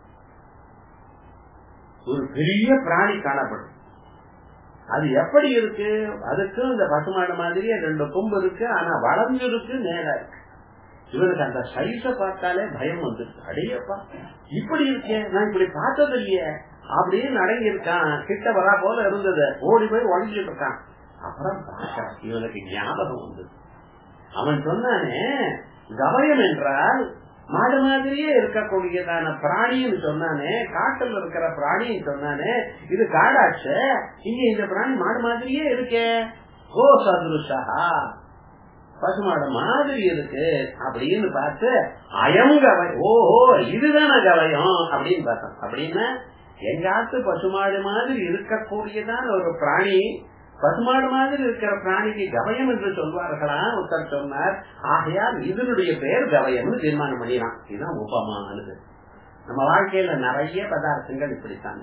ஒரு பெரிய பிராணி காணப்படும் அது எப்படி இருக்கு அதுக்கு இந்த பசுமாடு மாதிரி ரெண்டு கொம்பு இருக்கு ஆனா வளர்ந்து இருக்கு நேரா இருக்கு இவனுக்கு அந்த சைஸ பார்த்தாலே பயம் வந்துருக்கு அடையப்பா இப்படி இருக்கேன் நான் இப்படி பார்த்தது இல்லையே அப்படின்னு அடங்கி இருக்கான் கிட்ட வரா போல இருந்தது ஓடி போய் உடஞ்சிட்டு இருக்கான் அப்புறம் பார்த்தா இவனுக்கு ஞாபகம் வந்தது அவன் சொன்னானே கவயம் என்றால் மாடு மாதிரியே இருக்கக்கூடியதான பிராணின்னு சொன்னானே காட்டுல இருக்கிற பிராணின்னு சொன்னானே இது காடாச்ச இங்க இந்த பிராணி மாடு மாதிரியே இருக்கே ஓ சதுருஷா பசுமாடு மாதிரி இருக்கு அப்படின்னு பார்த்து அயம் கவயம் ஓஹோ இதுதான கவயம் அப்படின்னு பார்த்தோம் அப்படின்னா எங்காத்து பசுமாடு மாதிரி இருக்கக்கூடியதான ஒரு பிராணி பசுமாடு மாதிரி இருக்கிற பிராணிக்கு கவயம் என்று சொல்வார்களா ஒருத்தர் சொன்னார் ஆகையால் இதனுடைய பெயர் கவயம்னு தீர்மானம் பண்ணிடலாம் இதுதான் உபமானது நம்ம வாழ்க்கையில நிறைய பதார்த்தங்கள் இப்படித்தான்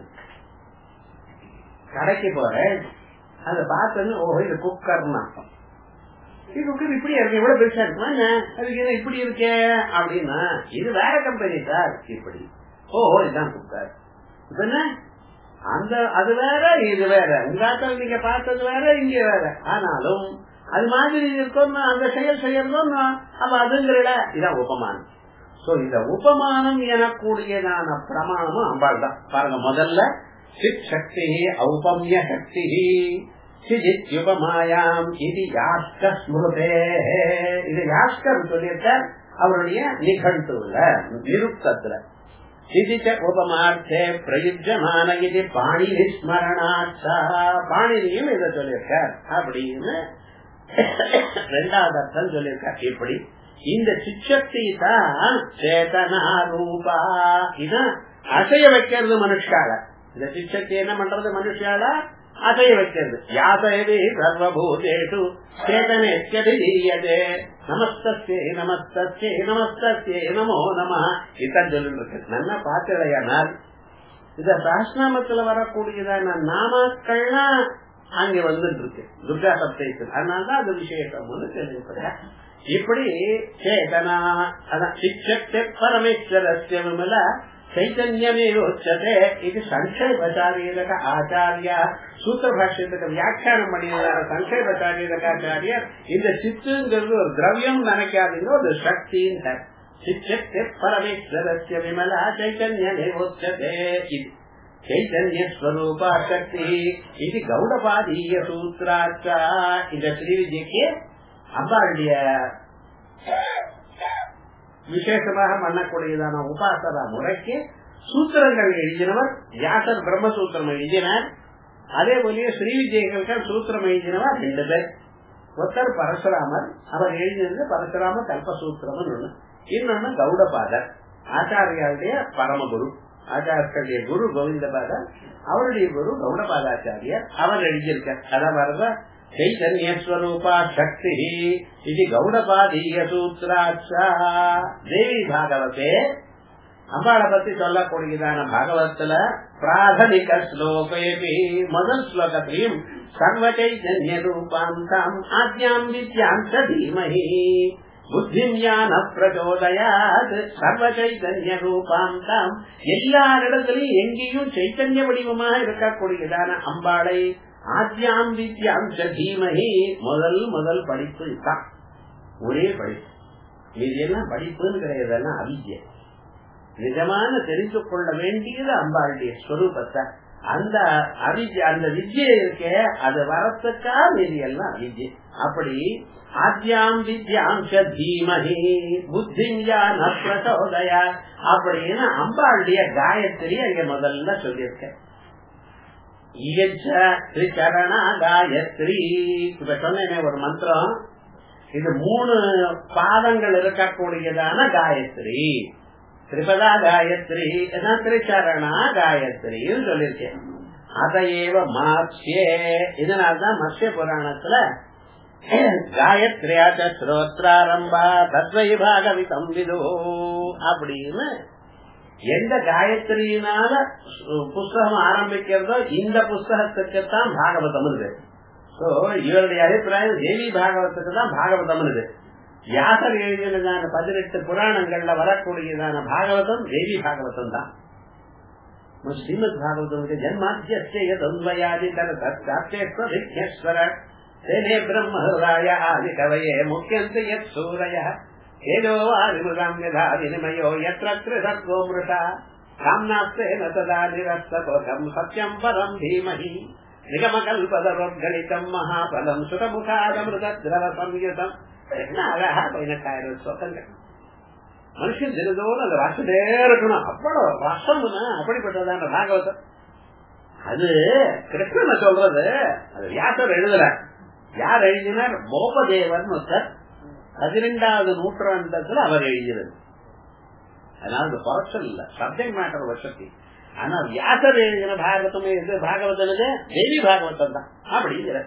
கடைக்கு போறேன் அதை பார்த்தோன்னு ஓஹோ இது குக்கர்னு அர்த்தம் இது குக்கர் இப்படி இருக்கு இவ்வளவு பெருசா இருக்குமா அதுக்கு என்ன இப்படி இருக்கே அப்படின்னா இது வேற கம்பெனி சார் இப்படி ஓஹோ இதுதான் குக்கர் இப்ப என்ன அந்த அது வேற இது வேற உங்காக்கள் நீங்க பார்த்தது வேற இங்க வேற ஆனாலும் அது மாதிரி இருக்கோம்னா அந்த செயல் செய்யறதும் அப்ப அதுங்கிறல இதான் உபமானம் சோ இந்த உபமானம் எனக்கூடியதான பிரமாணமும் அம்பாள் தான் பாருங்க முதல்ல சித் சக்தி ஔபம்ய சக்தி சிதித்யுபமாயாம் இது யாஸ்க ஸ்மிருதே இது யாஸ்கர் சொல்லியிருக்கார் அவருடைய நிகழ்த்துல நிருப்தத்துல சிதிச்ச உபமார்த்தே பிரயுஜமான இது பாணினி ஸ்மரணாச்சா பாணினியும் இதை சொல்லியிருக்கார் அப்படின்னு ரெண்டாவது அர்த்தம் சொல்லியிருக்கார் இப்படி இந்த சிச்சக்தி தான் சேதனா ரூபா இதான் அசைய வைக்கிறது மனுஷால இந்த சிச்சக்தி என்ன பண்றது மனுஷால அசைய வைக்கிறது யாசைவே சர்வபூதேஷு சேதனேத்யதே நமஸ்தே நமஸ்தே நமஸ்தே நமோ நம இதான் சொல்லிட்டு இருக்கு நல்லா பார்த்துடையானால் இந்த சாஸ்நாமத்துல வரக்கூடியதான நாமாக்கள்லாம் அங்க வந்துட்டு இருக்கு துர்கா சப்தேசன் அதனாலதான் அது விசேஷம்னு தெரிஞ்சுக்கிறேன் இப்படி சேதனா அதான் சிக்ஷக்தி பரமேஸ்வரஸ்ய விமல ಚೈತನ್ಯಮೇವೋಚ್ಯತೆ ಇದು ಸಂಕ್ಷೇಪಚಾರ್ಯಕ ಆಚಾರ್ಯ ಸೂತ್ರ ಭಾಷ್ಯத்துக்கு வியாக்கியானம் பண்ணியிருந்தார் சங்கேபச்சாரியக்காச்சாரிய இந்த சித்துங்கிறது ஒரு திரவியம் நினைக்காதீங்க ஒரு சக்தின்னு சிச்சக்தி பரமேஸ்வரஸ்ய விமலா ಚೈತನ್ಯಮೇವೋಚ್ಯತೆ இது ಚೈತನ್ಯ ಸ್ವರೂಪ ಶಕ್ತಿ இது கௌடபாதீய சூத்ராச்ச இந்த ஸ்ரீவிஜய்க்கு அம்பாளுடைய விசேஷமாக பண்ணக்கூடியதான உபாசனா முறைக்கு சூத்திரங்கள் எழுதினவர் வியாசர் பிரம்மசூத்திரம் எழுதினார் அதே போலயே ஸ்ரீ விஜயங்களுக்கு சூத்திரம் எழுதினவர் ரெண்டு பேர் ஒருத்தர் பரசுராமர் அவர் எழுதினது பரசுராம கல்பசூத்திரம் ஒண்ணு இன்னொன்னு கௌடபாதர் ஆச்சாரியாருடைய பரமகுரு ஆச்சாரியர்களுடைய குரு கோவிந்தபாதர் அவருடைய குரு கௌடபாதாச்சாரியர் அவர் எழுதியிருக்கார் அதான் வரதான் ಚೈತನ್ಯಸ್ವರೂಪ ಶಕ್ತಿ ಇದು ಗೌಡಪಾದೀಯ ಸೂತ್ರಾಚ ದೇವಿ ಭಾಗವತೆ அம்பாளை பத்தி சொல்லக்கூடியதான பாகவத்துல பிராதமிக ஸ்லோகேபி முதல் ஸ்லோகத்திலையும் சர்வ சைதன்ய ரூபாந்தாம் ஆத்யாம் வித்யாம் ச தீமஹி புத்திம் ஞான பிரச்சோதயாத் சர்வ சைதன்ய ரூபாந்தாம் எல்லாரிடத்திலையும் எங்கேயும் சைத்தன்ய வடிவமாக இருக்கக்கூடியதான அம்பாளை ஆத்யாம் வித்யாம் ச தீமஹி முதல் முதல் படிப்பு தான் ஒரே படிப்பு இது எல்லாம் படிப்புன்னு கிடையாதுன்னா அவித்யை நிஜமான தெரிந்து கொள்ள வேண்டியது அம்பாளுடைய ஸ்வரூபத்தை அந்த அவித்ய அந்த வித்யை இருக்கே அது வரத்துக்கா மீதி எல்லாம் அவித்யை அப்படி ஆத்யாம் வித்யாம் தீமஹி புத்தியா பிரசோதயா அப்படின்னு அம்பாளுடைய காயத்ரி அங்க முதல்ல சொல்லியிருக்கேன் திரிச்சரணா காயத்ரி இப்ப சொன்னேனே ஒரு மந்திரம் இது மூணு பாதங்கள் இருக்கக்கூடியதான காயத்ரி திரிபதா காயத்ரி திரிச்சரணா காயத்ரின்னு சொல்லியிருக்கேன் அதையேவ மாட்சியே இதனால்தான் மத்ய புராணத்துல காயத்ரியாச்ச ஸ்ரோத்ராரம்பா தத்வை பாகவிதம் விதோ அப்படின்னு எந்த காயத்ரியினால புஸ்தகம் ஆரம்பிக்கிறதோ இந்த புஸ்தகத்துக்குத்தான் பாகவதம் இருக்கு இவருடைய அபிப்பிராயம் தேவி பாகவத்துக்கு தான் பாகவதம் இருக்கு வியாசர் எழுதினதான பதினெட்டு புராணங்கள்ல வரக்கூடியதான பாகவதம் தேவி பாகவதம் தான் ஸ்ரீமத் பாகவதம் ஜன்மாத்தியன்வயாதி தரேஸ்வர தேனே பிரம்மஹாய ஆதி கவயே முக்கியந்த யத் சூரய ஏதோ ஆதிமுதாம் யதா வினிமயோ யத்ர சத்வோ மிருஷா காம்னாஸ்தேன ததா நிரஸ்தோகம் சத்யம் பரம் தீமஹி நிகமகல்பதரோத்கலிதம் மகாபலம் சுரமுகாதமிருத திரவ சம்யுதம் என்ன அழகா பதினெட்டாயிரம் ஸ்லோகங்கள் மனுஷன் தினதோறும் அந்த வாசத்தே இருக்கணும் அவ்வளவு வாசம்னா அப்படிப்பட்டதான பாகவதம் அது கிருஷ்ணனை சொல்றது அது வியாசர் எழுதல யார் எழுதினார் மோபதேவன் ஒருத்தர் பதிரெண்டாவது நூற்றாண்டத்துல அவர் எழுதியது அதனால அது குறைச்சல் இல்ல சப்ஜெக்ட் மேட்டர் வசதி ஆனா வியாசர் எழுதின பாகவதமே எது பாகவதனுக்கு தேவி பாகவதம் தான் அப்படிங்கிற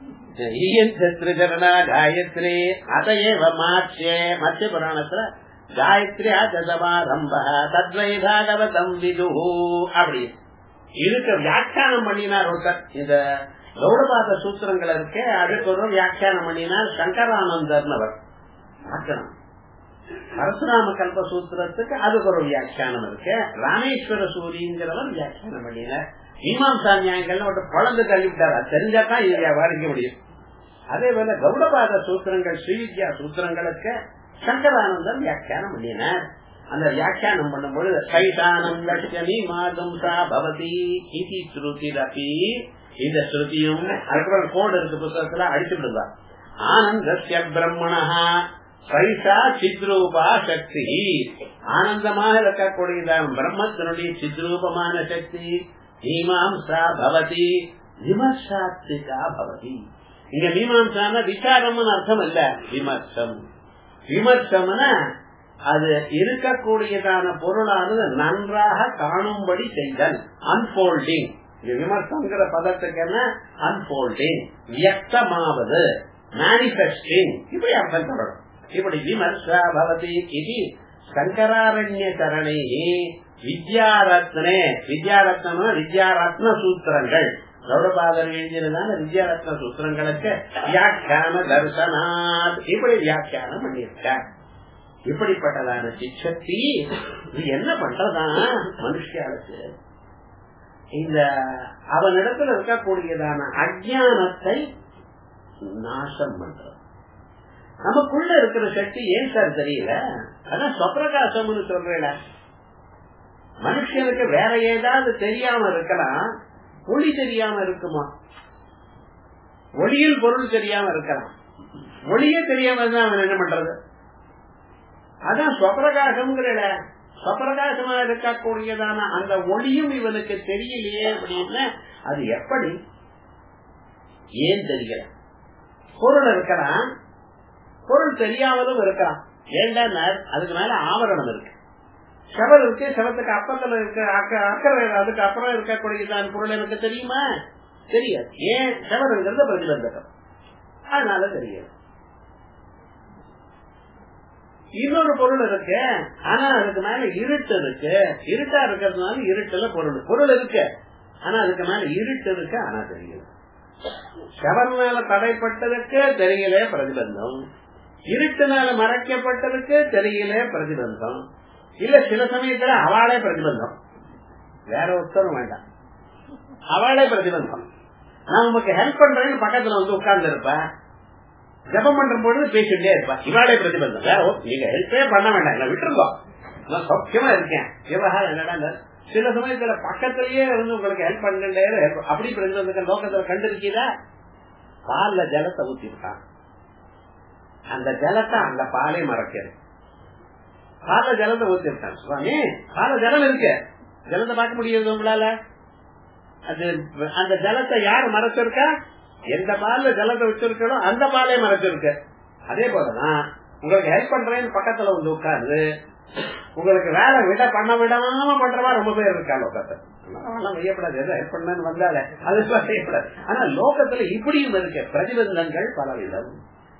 காயத்ரி அதையேவ மாட்சியே மத்திய புராணத்துல காயத்ரி அஜசமாரம்ப தத்வை பாகவதம் விது அப்படி இதுக்கு வியாக்கியானம் பண்ணினார் ஒருத்தர் இந்த கௌடபாத சூத்திரங்கள் இருக்கே அதுக்கு ஒரு வியாக்கியானம் பண்ணினார் சங்கரானந்தர் அவர் பார்க்கணும் பரசுராம கல்ப சூத்திரத்துக்கு அதுக்கு ஒரு வியாக்கியானம் இருக்கு ராமேஸ்வர சூரிங்கிறவர் வியாக்கியானம் பண்ணினார் மீமாம்சா நியாயங்கள் மட்டும் குழந்தை தள்ளிவிட்டார் அது தெரிஞ்சாதான் இதை வாதிக்க முடியும் அதே போல கௌடபாத சூத்திரங்கள் ஸ்ரீவித்யா சூத்திரங்களுக்கு சங்கரானந்தர் வியாக்கியானம் பண்ணினார் அந்த வியாக்கியானம் பண்ணும்போது சைதானம் லட்சமி மாதும்சா பவதி இதி ஸ்ருதிரபி இந்த ஸ்ருதியும் அதுக்கப்புறம் கோடு இருக்கு புத்தகத்துல அடிச்சு விடுவா ஆனந்தஸ்ய பிரம்மணா சைஷா சித்ரூபா சக்தி ஆனந்தமாக இருக்கக்கூடியதான் பிரம்மத்தினுடைய சித்ரூபமான சக்தி மீமாம்சா பவதி விமர்சாத்திகா பவதி இங்க மீமாம்சான விசாரம்னு அர்த்தம் இல்ல விமர்சம் விமர்சம்னா அது இருக்கக்கூடியதான பொருளானது நன்றாக காணும்படி செய்தல் அன்போல்டிங் விமர்சங்கிற பதத்துக்கு என்ன அன்போல்டிங் வியக்தமாவது மேனிபெஸ்டிங் இப்படி அர்த்தம் சொல்லணும் இப்படி விமர்சா பவதி இது சங்கராரண்ய கரணை வித்யாரத்னே வித்யாரத்னா வித்யாரத்ன சூத்திரங்கள் கௌடபாதர் எழுதியதான வித்யாரத்ன சூத்திரங்களுக்கு வியாக்கியான தர்சனாத் இப்படி வியாக்கியானம் பண்ணியிருக்கார் இப்படிப்பட்டதான சிக்ஷக்தி இது என்ன பண்றதா மனுஷியாளுக்கு இந்த அவனிடத்துல இருக்கக்கூடியதான அஜானத்தை நாசம் பண்றது நமக்குள்ள இருக்கிற சக்தி ஏன் சார் தெரியல அதான் சொப்பிரகாசம்னு சொல்றேன் மனுஷனுக்கு வேற ஏதாவது தெரியாம இருக்கலாம் ஒளி தெரியாம இருக்குமா ஒளியில் பொருள் தெரியாம இருக்கலாம் ஒளியே தெரியாம இருந்தா அவன் என்ன பண்றது அதான் ஸ்வப்பிரகாசம்ங்கிற ஸ்வப்பிரகாசமா இருக்கக்கூடியதான அந்த ஒளியும் இவனுக்கு தெரியலையே அப்படின்னா அது எப்படி ஏன் தெரியல பொருள் இருக்கலாம் பொருள் தெரியாமலும் இருக்கலாம் ஏண்டா அதுக்கு மேல ஆவரணம் இருக்கு செவல் இருக்கு செவத்துக்கு அப்பத்துல இருக்க அக்கறை அதுக்கு அப்புறம் இருக்கக்கூடியதான பொருள் எனக்கு தெரியுமா தெரியாது ஏன் செவருங்கிறது பிரதிபந்தகம் அதனால தெரியாது இன்னொரு பொருள் இருக்கு ஆனா அதுக்கு மேல இருட்டு இருக்கு இருட்டா இருக்கிறதுனால இருட்டுல பொருள் பொருள் இருக்கு ஆனா அதுக்கு மேல இருட்டு இருக்கு ஆனா தெரியல செவர் மேல தடைப்பட்டதுக்கு தெரியல பிரதிபந்தம் இருட்டுனால மறைக்கப்பட்டதுக்கு தெரியல பிரதிபந்தம் இல்ல சில சமயத்துல அவளே பிரதிபந்தம் வேற ஒருத்தரும் வேண்டாம் அவளே பிரதிபந்தம் நான் உங்களுக்கு ஹெல்ப் பண்றேன்னு பக்கத்துல வந்து உட்கார்ந்து இருப்பேன் ஜபம் பண்ற பொழுது பேசிட்டே இருப்பா இவாளே பிரதிபந்தம் வேற ஒ- நீங்க ஹெல்ப்பே பண்ண வேண்டாம் நான் விட்டுருக்கோம் நான் சௌக்கியமா இருக்கேன் விவகாரம் என்னடா சில சமயத்துல பக்கத்திலேயே வந்து உங்களுக்கு ஹெல்ப் பண்ணே அப்படி பிரதிபந்தக்க நோக்கத்துல கண்டிருக்கீதா பால்ல ஜலத்தை ஊத்தி விட்டான் அந்த ஜலத்தை அந்த பாலே மறக்கிறது பால்ல ஜலத்தை ஊத்தி விட்டான் சுவாமி பால ஜலம் இருக்கு ஜலத்தை பார்க்க முடியாது உங்களால அது அந்த ஜலத்தை யார் மறைச்சிருக்கா எந்த பால்ல ஜலத்தை வச்சிருக்கோ அந்த பாலே மறைச்சிருக்கு அதே போலதான் உங்களுக்கு ஹெல்ப் பண்றேன்னு பக்கத்துல வந்து உட்கார்ந்து உங்களுக்கு வேலை விட பண்ண விடாம பண்றவா ரொம்ப பேர் இருக்கா லோகத்தை செய்யப்படாது எதை ஹெல்ப் பண்ணு வந்தாலே அது செய்யப்படாது ஆனா லோகத்துல இப்படியும் இருக்கு பிரதிபந்தங்கள் பலவிதம்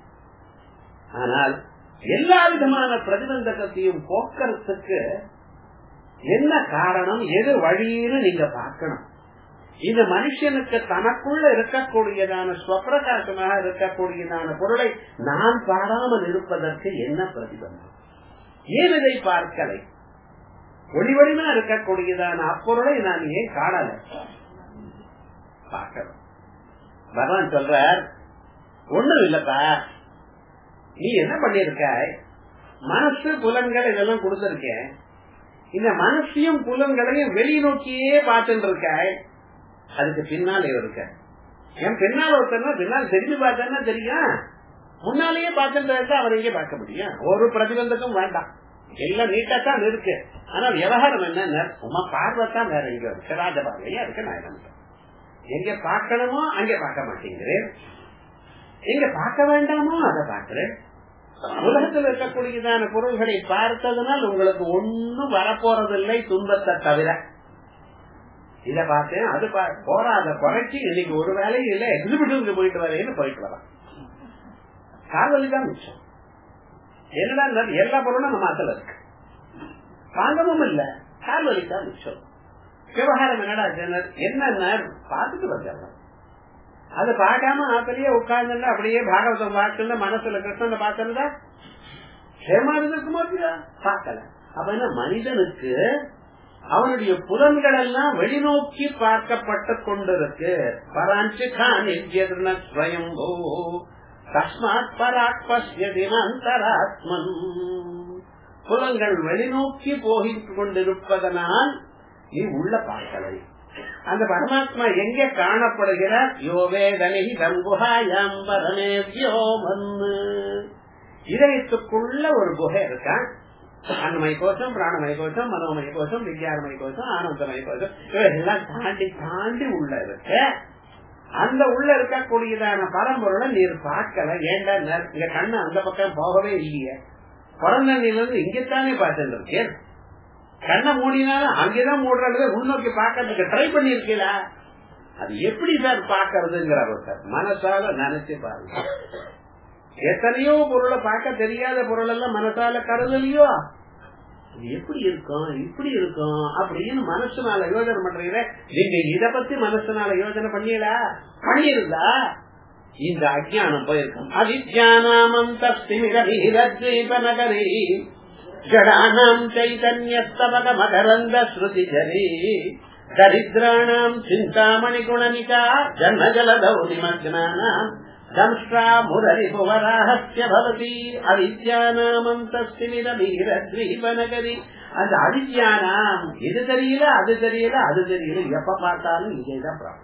ஆனால் எல்லா விதமான பிரதிபந்தகத்தையும் போக்குறதுக்கு என்ன காரணம் எது வழின்னு நீங்க பார்க்கணும் இந்த மனுஷனுக்கு தனக்குள்ள இருக்கக்கூடியதான ஸ்வப்பிரகாசமாக இருக்கக்கூடியதான பொருளை நான் பாராமல் இருப்பதற்கு என்ன பிரதிபந்தம் ஏன் இதை பார்க்கலை ஒளிவடிமா இருக்கக்கூடியதான அப்பொருளை நான் ஏன் காணல பார்க்கணும் பகவான் சொல்றார் ஒண்ணும் இல்லப்பா நீ என்ன பண்ணிருக்க மனசு புலன்கள் இதெல்லாம் கொடுத்திருக்கேன் இந்த மனசையும் புலன்களையும் வெளிநோக்கியே பார்த்துட்டு இருக்காய் அதுக்கு பின்னாலே இருக்க என் பின்னால் ஒருத்தர்னா பின்னால் தெரிஞ்சு பார்த்தா தெரியும் முன்னாலேயே பார்த்துட்டு இருந்தா அவர் எங்கே பார்க்க முடியும் ஒரு பிரதிபந்தகம் வேண்டாம் எல்லாம் நீட்டா தான் இருக்கு ஆனா விவகாரம் என்ன உமா பார்வைத்தான் வேற எங்க இருக்கு ராஜ பார்வையா இருக்கு நான் என்ன பண்றேன்? எங்க பார்க்கணுமோ அங்கே பார்க்க மாட்டேங்கிறேன் எங்க பார்க்க வேண்டாமோ அதை பார்க்கிறேன் உலகத்தில் இருக்கக்கூடியதான பொருள்களை பார்த்ததுனால் உங்களுக்கு ஒன்னும் வரப்போறதில்லை துன்பத்தை தவிர இத பார்த்தேன் அது பா- போறாத குறைச்சி இன்னைக்கு ஒரு வேலையும் இல்ல எக்ஸிபிஷனுக்கு போயிட்டு வரேன்னு போயிட்டு வரேன் காதலி தான் மிச்சம் என்னடா இந்த எல்லா பொருளும் நம்ம ஆத்துல இருக்கு வாங்கவும் இல்ல கால்வலி தான் மிச்சம் விவகாரம் என்னடா ஜனர் என்ன பார்த்துட்டு வந்துடுறோம் அது பார்க்காம ஆத்திலேயே உட்கார்ந்து அப்படியே பாகவதம் பார்க்கல மனசுல கிருஷ்ணனை பார்த்திருந்தா சேமா இருந்திருக்குமோ இல்லையா? பார்க்கல அப்ப என்ன மனிதனுக்கு அவனுடைய புலன்கள் எல்லாம் வெளிநோக்கி பார்க்கப்பட்டு கொண்டிருக்கு பராஞ்சு கான் ஸ்வயம் தஸ்மாத் பராக் பசியதினந்தராத்மன் புலங்கள் வெளிநோக்கி போகிக் கொண்டிருப்பதனால் நீ உள்ள பார்க்கலை அந்த பரமாத்மா எங்க காணப்படுகிறார் யோவேதனை தங்குஹாயாம் பரமே வியோமன்னு இதயத்துக்குள்ள ஒரு குகை இருக்கான் அன்னமய கோஷம் பிராணமய கோஷம் மனோமய கோஷம் வித்யாரமய கோஷம் ஆனந்தமய கோஷம் இவைகள்லாம் தாண்டி தாண்டி உள்ள இருக்கு அந்த உள்ள இருக்கக்கூடியதான பரம்பொருளை நீர் பார்க்கல ஏண்டா இங்க கண்ணு அந்த பக்கம் போகவே இல்லையே பிறந்த இருந்து இங்கத்தானே பார்த்துட்டு இருக்கேன் கண்ணை மூடினாலும் அங்கேதான் மூடுறது உள்நோக்கி பார்க்கறதுக்கு ட்ரை பண்ணிருக்கீங்களா அது எப்படி சார் பாக்குறதுங்கிறார் சார் மனசால நினைச்சு பாருங்க எத்தனையோ பொருளை பார்க்க தெரியாத பொருள் எல்லாம் மனசால கருதலையோ இது எப்படி இருக்கும் இப்படி இருக்கும் அப்படின்னு மனசுனால யோஜனை பண்றீங்க நீங்க இத பத்தி மனசுனால யோஜனை பண்ணியலா பண்ணியிருந்தா இந்த அஜானம் போயிருக்கும் அவித்யானாமம் தஸ்திமிரீரத்வீபநகரி ஜடானாம் சைதன்யஸ்தவக மகரந்த ஸ்ருதி ஜரி தரித்ராணாம் சிந்தாமணி குணனிகா ஜன்ம ஜலதௌ நிமக்னானாம் தம்ஷ்டா முரரி புவராஹஸ்ய பவதி அவித்யானாமந்தஸ்திமிரீரத்வீபநகரி அந்த அவித்யானாம் இது தெரியல அது தெரியல அது தெரியல எப்ப பார்த்தாலும் இதேதான் ப்ராப்ளம்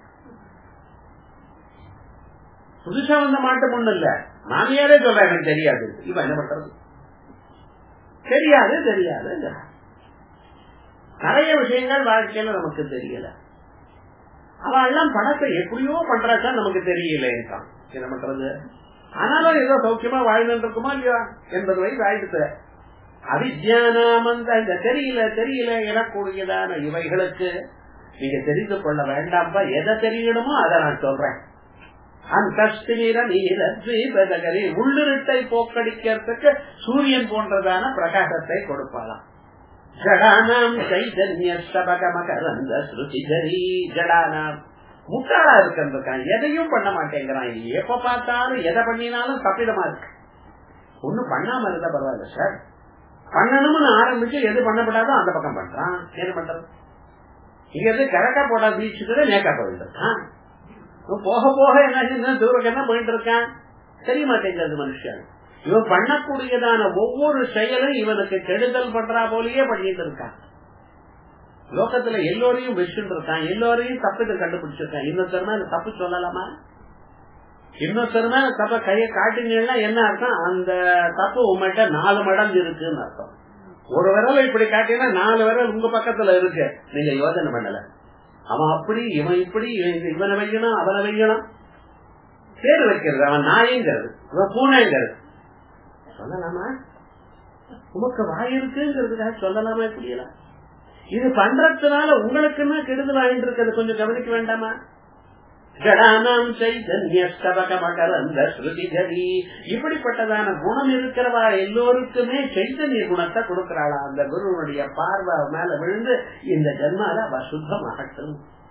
புதுசா வந்த மாட்டு பொண்ணு இல்ல மாமியாரே சொல்ற எனக்கு தெரியாது இப்ப என்ன பண்றது தெரியாது தெரியாது நிறைய விஷயங்கள் வாழ்க்கையில நமக்கு தெரியல அவெல்லாம் பணத்தை எப்படியோ பண்றாக்கா நமக்கு தெரியல என்ன பண்றது ஆனாலும் ஏதோ சௌக்கியமா வாழ்ந்துட்டு இருக்குமா இல்லையா எண்பது வயசு ஆயிடுச்சு அவித்யானாமந்த இந்த தெரியல தெரியல எனக்கூடியதான இவைகளுக்கு நீங்க தெரிந்து கொள்ள வேண்டாம்பா எதை தெரியணுமோ அதை நான் சொல்றேன் அந்த நீரத்வீபதகரி உள்ளிருட்டை போக்கடிக்கிறதுக்கு சூரியன் போன்றதான பிரகாசத்தை கொடுப்பாளாம் ஜடானாம் சைதன்ய சபகமகரந்த ஸ்ருதிதரி ஜடானாம் முட்டாளா இருக்கான் எதையும் பண்ண மாட்டேங்கிறான் எப்ப பார்த்தாலும் எதை பண்ணினாலும் தப்பிதமா இருக்கு ஒண்ணும் பண்ணாம இருந்தா பரவாயில்ல சார் பண்ணணும்னு ஆரம்பிச்சு எது பண்ணப்படாதோ அந்த பக்கம் பண்றான் என்ன பண்றது இங்க இருந்து கரெக்டா போட்டா பீச்சுக்கு நேக்கா போயிட்டு இருக்கான் போக போக என்ன தூரம் என்ன போயிட்டு இருக்கான் தெரிய மாட்டேங்கிறது மனுஷன் இவன் பண்ணக்கூடியதான ஒவ்வொரு செயலும் இவனுக்கு கெடுதல் பண்றா போலயே பண்ணிட்டு இருக்கான் லோகத்துல எல்லோரையும் வச்சுட்டு இருக்கான் எல்லோரையும் தப்பு கண்டுபிடிச்சிருக்கான் இன்னொருத்தர் மேல தப்பு சொல்லலாமா இன்னொருத்தர் மேல தப்ப கைய காட்டினீங்கன்னா என்ன அர்த்தம் அந்த தப்பு உங்கள்கிட்ட நாலு மடங்கு இருக்குன்னு அர்த்தம் ஒரு விரலை இப்படி காட்டினா நாலு விரல் உங்க பக்கத்துல இருக்கு நீங்க யோசனை பண்ணல அவன் அப்படி இவன் இப்படி இவனை வைக்கணும் அவனை வைக்கணும் பேர் வைக்கிறது அவன் நாயங்கிறது இவன் பூனைங்கிறது சொல்லலாமா உமக்கு வாய் இருக்குங்கிறதுக்காக சொல்லலாமா இப்படியெல்லாம் இது பண்றதுனால உங்களுக்குன்னா கெடுதல் ஆகிட்டு இருக்கிறது கொஞ்சம் கவனிக்க வேண்டாமா ஜடானாம் சைதன்ய ஸ்தபகமகரந்த ஸ்ருதிதரி இப்படிப்பட்டதான குணம் இருக்கிறவா எல்லோருக்குமே சைத்தன்ய குணத்தை கொடுக்கிறாளா அந்த குருவனுடைய பார்வை மேல விழுந்து இந்த ஜன்மால அவ சுத்தமாகட்டும்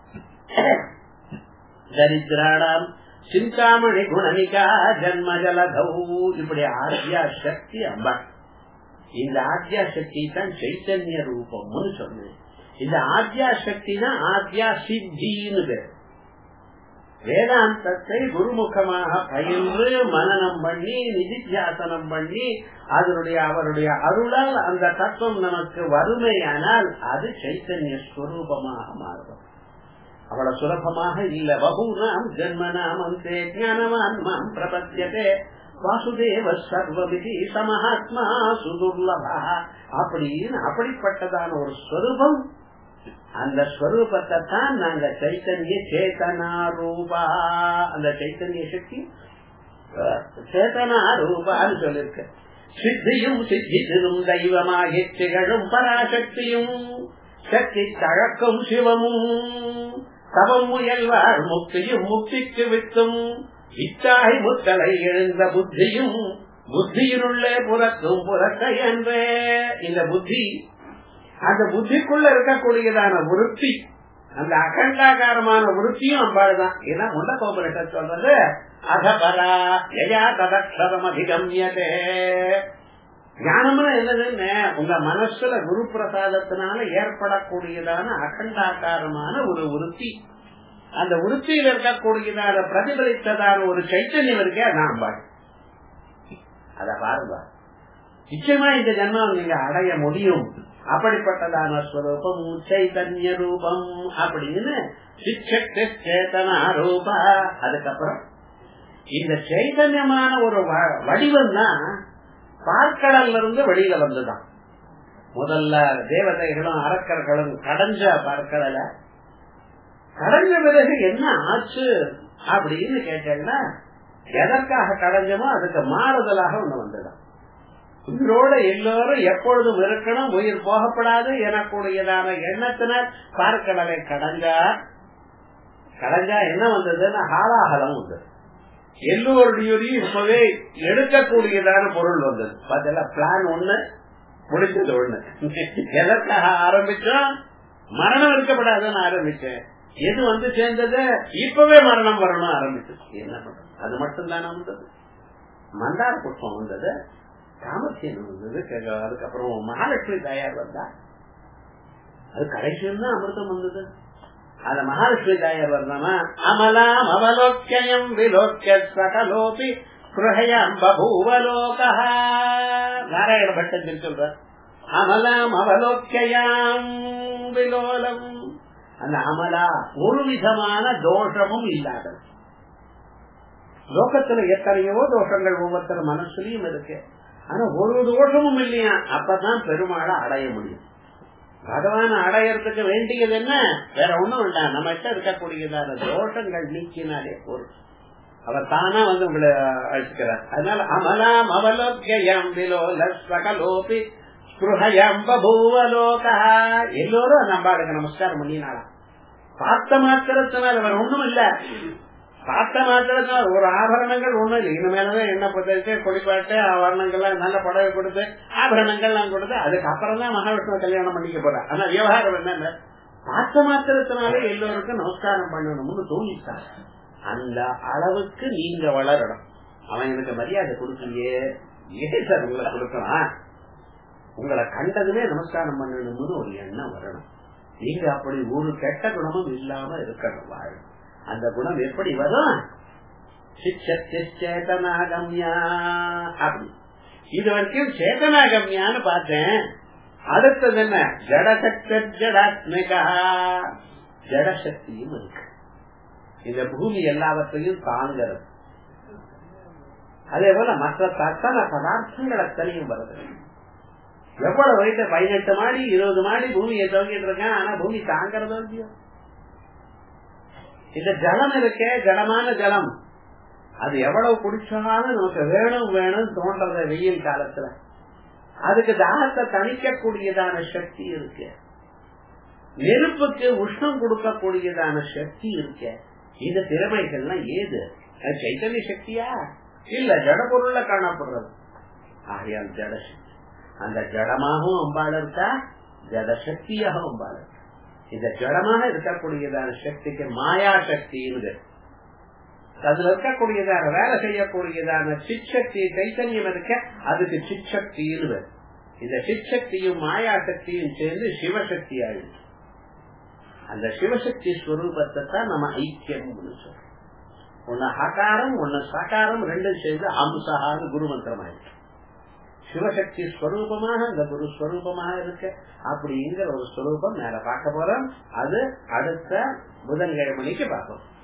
தரித்திராடாம் சிந்தாமணி குணனிகா ஜன்ம ஜலதௌ இப்படி ஆத்யா சக்தி அம்பாள் இந்த ஆத்யா சக்தி தான் சைத்தன்ய ரூபம்னு சொன்னேன் இந்த ஆத்யா சக்தினா ஆத்யா சித்தின்னு பேர் வேதாந்தத்தை குருமுகமாக பயின்று மனநம் பண்ணி நிதித்தியாசனம் பண்ணி அதனுடைய அவருடைய அருளால் அந்த தத்துவம் நமக்கு வறுமையானால் அது சைத்தன்ய ஸ்வரூபமாக மாறும் அவ்வளவு சுலபமாக இல்ல பகூனாம் ஜென்மனாம் அந்தே ஞானவான் மாம் பிரபத்தியதே வாசுதேவ சர்வவிதி சமஹாத்மா சுதுர்லபா அப்படின்னு அப்படிப்பட்டதான ஒரு ஸ்வரூபம் அந்த ஸ்வரூபத்தை தான் நாங்க சைத்தன்ய சேத்தனா ரூபா அந்த சைத்தன்ய சக்தி சேத்தனா ரூபான்னு சொல்லிருக்க சித்தியும் சித்திதிரும் தெய்வமாகி திகழும் பராசக்தியும் சக்தி தழக்கும் சிவமும் தவம் முயல்வார் முக்தியும் முக்திக்கு வித்தும் இத்தாய் முத்தலை எழுந்த புத்தியும் புத்தியினுள்ளே புறக்கும் புறக்க என்றே இந்த புத்தி அந்த புத்திக்குள்ள இருக்கக்கூடியதான விருத்தி அந்த அகண்டாகாரமான விருத்தியும் அம்பாளுதான் ஏன்னா முண்ட கோபுரத்தை சொல்றது அகபரா யயா ததக்ஷரம் அதிகமியதே ஞானம்னு என்னதுன்னு உங்க மனசுல குரு பிரசாதத்தினால ஏற்படக்கூடியதான அகண்டாகாரமான ஒரு விருத்தி அந்த விருத்தியில் இருக்கக்கூடியதான பிரதிபலித்ததான ஒரு சைத்தன்யம் இருக்கே அதான் அம்பாள் அத பாருங்க நிச்சயமா இந்த ஜென்மம் நீங்க அடைய முடியும் அப்படிப்பட்டதான ஸ்வரூபம் சைத்தன்ய ரூபம் அப்படின்னு சேத்தனா ரூபா அதுக்கப்புறம் இந்த சைதன்யமான ஒரு வடிவம் தான் பார்க்கடல்ல இருந்து வெளியில வந்துதான் முதல்ல தேவதைகளும் அரக்கர்களும் கடைஞ்ச பார்க்கடல கடைஞ்ச பிறகு என்ன ஆச்சு அப்படின்னு கேட்டேன்னா எதற்காக கடைஞ்சமோ அதுக்கு மாறுதலாக ஒண்ணு வந்துதான் உயிரோட எல்லோரும் எப்பொழுதும் இருக்கணும் உயிர் போகப்படாது எனக்கூடியதான எண்ணத்தினர் பார்க்கடலை கடஞ்சா கடஞ்சா என்ன வந்ததுன்னா ஹாலாகலம் வந்தது எல்லோருடையும் இப்பவே எடுக்கக்கூடியதான பொருள் வந்தது பார்த்தல பிளான் ஒண்ணு முடிச்சது ஒண்ணு எதற்காக ஆரம்பிச்சோம் மரணம் இருக்கப்படாதுன்னு ஆரம்பிச்சேன் எது வந்து சேர்ந்தது இப்பவே மரணம் வரணும் ஆரம்பிச்சது என்ன பண்றது அது மட்டும் தானே வந்தது மந்தார புஷ்பம் வந்தது காமசேனு வந்தது அதுக்கப்புறம் மகாலட்சுமி தாயார் வந்தா அது கடைசியில் தான் அமிர்தம் வந்தது அந்த மகாலட்சுமி தாயார் வந்தாமா அமலாம் அவலோக்கியம் விலோக்கிய சகலோபி ஹயம் பபூவலோக நாராயண பட்டத்தில் சொல்ற அமலாம் அவலோக்கியாம் விலோலம் அந்த அமலா ஒரு விதமான தோஷமும் இல்லாதது லோகத்துல எத்தனையோ தோஷங்கள் ஒவ்வொருத்தர் மனசுலயும் இருக்கு ஆனா ஒரு தோஷமும் இல்லையா அப்பதான் பெருமாளை அடைய முடியும் பகவான அடையறதுக்கு வேண்டியது என்ன வேற ஒண்ணும் வேண்டாம் நம்ம கிட்ட இருக்கக்கூடியதான தோஷங்கள் நீக்கினாலே ஒரு அவர் தானா வந்து உங்களை அழைச்சுக்கிறார் அதனால அமலாம் அவலோக்கியம் விலோலோபி எல்லோரும் நம்பாளுக்கு நமஸ்காரம் பண்ணினாலாம் பார்த்த மாத்திரத்தினால் அவர் ஒண்ணும் இல்ல பார்த்த மாத்திரத்துல ஒரு ஆபரணங்கள் ஒண்ணும் இல்லை இனிமேலதான் என்ன பத்திரிக்கை குளிப்பாட்டு ஆபரணங்கள்லாம் நல்ல புடவை கொடுத்து ஆபரணங்கள்லாம் கொடுத்து அதுக்கு அப்புறம் தான் மகாவிஷ்ணு கல்யாணம் பண்ணிக்க போறேன் ஆனா விவகாரம் என்ன பார்த்த மாத்திரத்தினாலே எல்லோருக்கும் நமஸ்காரம் பண்ணணும்னு தோணிட்டாங்க அந்த அளவுக்கு நீங்க வளரணும் அவன் எனக்கு மரியாதை கொடுக்கலையே ஏன் சார் உங்களை கொடுக்கலாம் உங்களை கண்டதுமே நமஸ்காரம் பண்ணணும்னு ஒரு எண்ணம் வரணும் நீங்க அப்படி ஒரு கெட்ட குணமும் இல்லாம இருக்கணும் வாழ அந்த குணம் எப்படி வரும் சேத்தனாகம்யா அப்படி இது வரைக்கும் சேத்தனாகம்யான்னு பார்த்தேன் அடுத்தது என்ன ஜடசக்த ஜடாத்மிகா ஜடசக்தியும் இருக்கு இந்த பூமி எல்லாவற்றையும் தாங்கிறது அதே போல மற்ற தத்தன பதார்த்தங்கள் அத்தனையும் வருது எவ்வளவு வயசு பதினெட்டு மாடி இருபது மாடி பூமியை தோங்கிட்டு இருக்கேன் ஆனா பூமி தாங்கிறதோ இல்லையோ இந்த ஜலம் இருக்கே ஜலமான ஜலம் அது எவ்வளவு குடிச்சாலும் நமக்கு வேணும் வேணும் தோன்றத வெயில் காலத்துல அதுக்கு தாகத்தை தணிக்கக்கூடியதான சக்தி இருக்கு நெருப்புக்கு உஷ்ணம் கொடுக்கக்கூடியதான சக்தி இருக்கு இந்த திறமைகள்லாம் ஏது சைத்தன்ய சக்தியா இல்ல ஜட பொருள்ல காணப்படுறது ஆகையால் ஜடசக்தி அந்த ஜடமாகவும் அம்பாள் இருக்கா ஜடசக்தியாகவும் அம்பாள் இருக்கா இந்த ஜடமாக இருக்கக்கூடியதான சக்திக்கு மாயா சக்தின்னு அதுல இருக்கக்கூடியதான வேலை செய்யக்கூடியதான சிற்சக்தி சைத்தன்யம் இருக்க அதுக்கு சிற்சக்தின்னு இந்த சிற்சக்தியும் மாயா சக்தியும் சேர்ந்து சிவசக்தி ஆயிடுச்சு அந்த சிவசக்தி ஸ்வரூபத்தை தான் நம்ம ஐக்கியம் சொல்றோம் ஒன்னு ஹகாரம் ஒன்னு சகாரம் ரெண்டும் சேர்ந்து அம்சகான்னு குரு மந்திரம் ஆயிடுச்சு சிவசக்தி ஸ்வரூபமாக அந்த குரு ஸ்வரூபமாக இருக்கு அப்படிங்கிற ஒரு ஸ்வரூபம் மேல பார்க்க போறோம் அது அடுத்த புதன்கிழமைக்கு பார்ப்போம்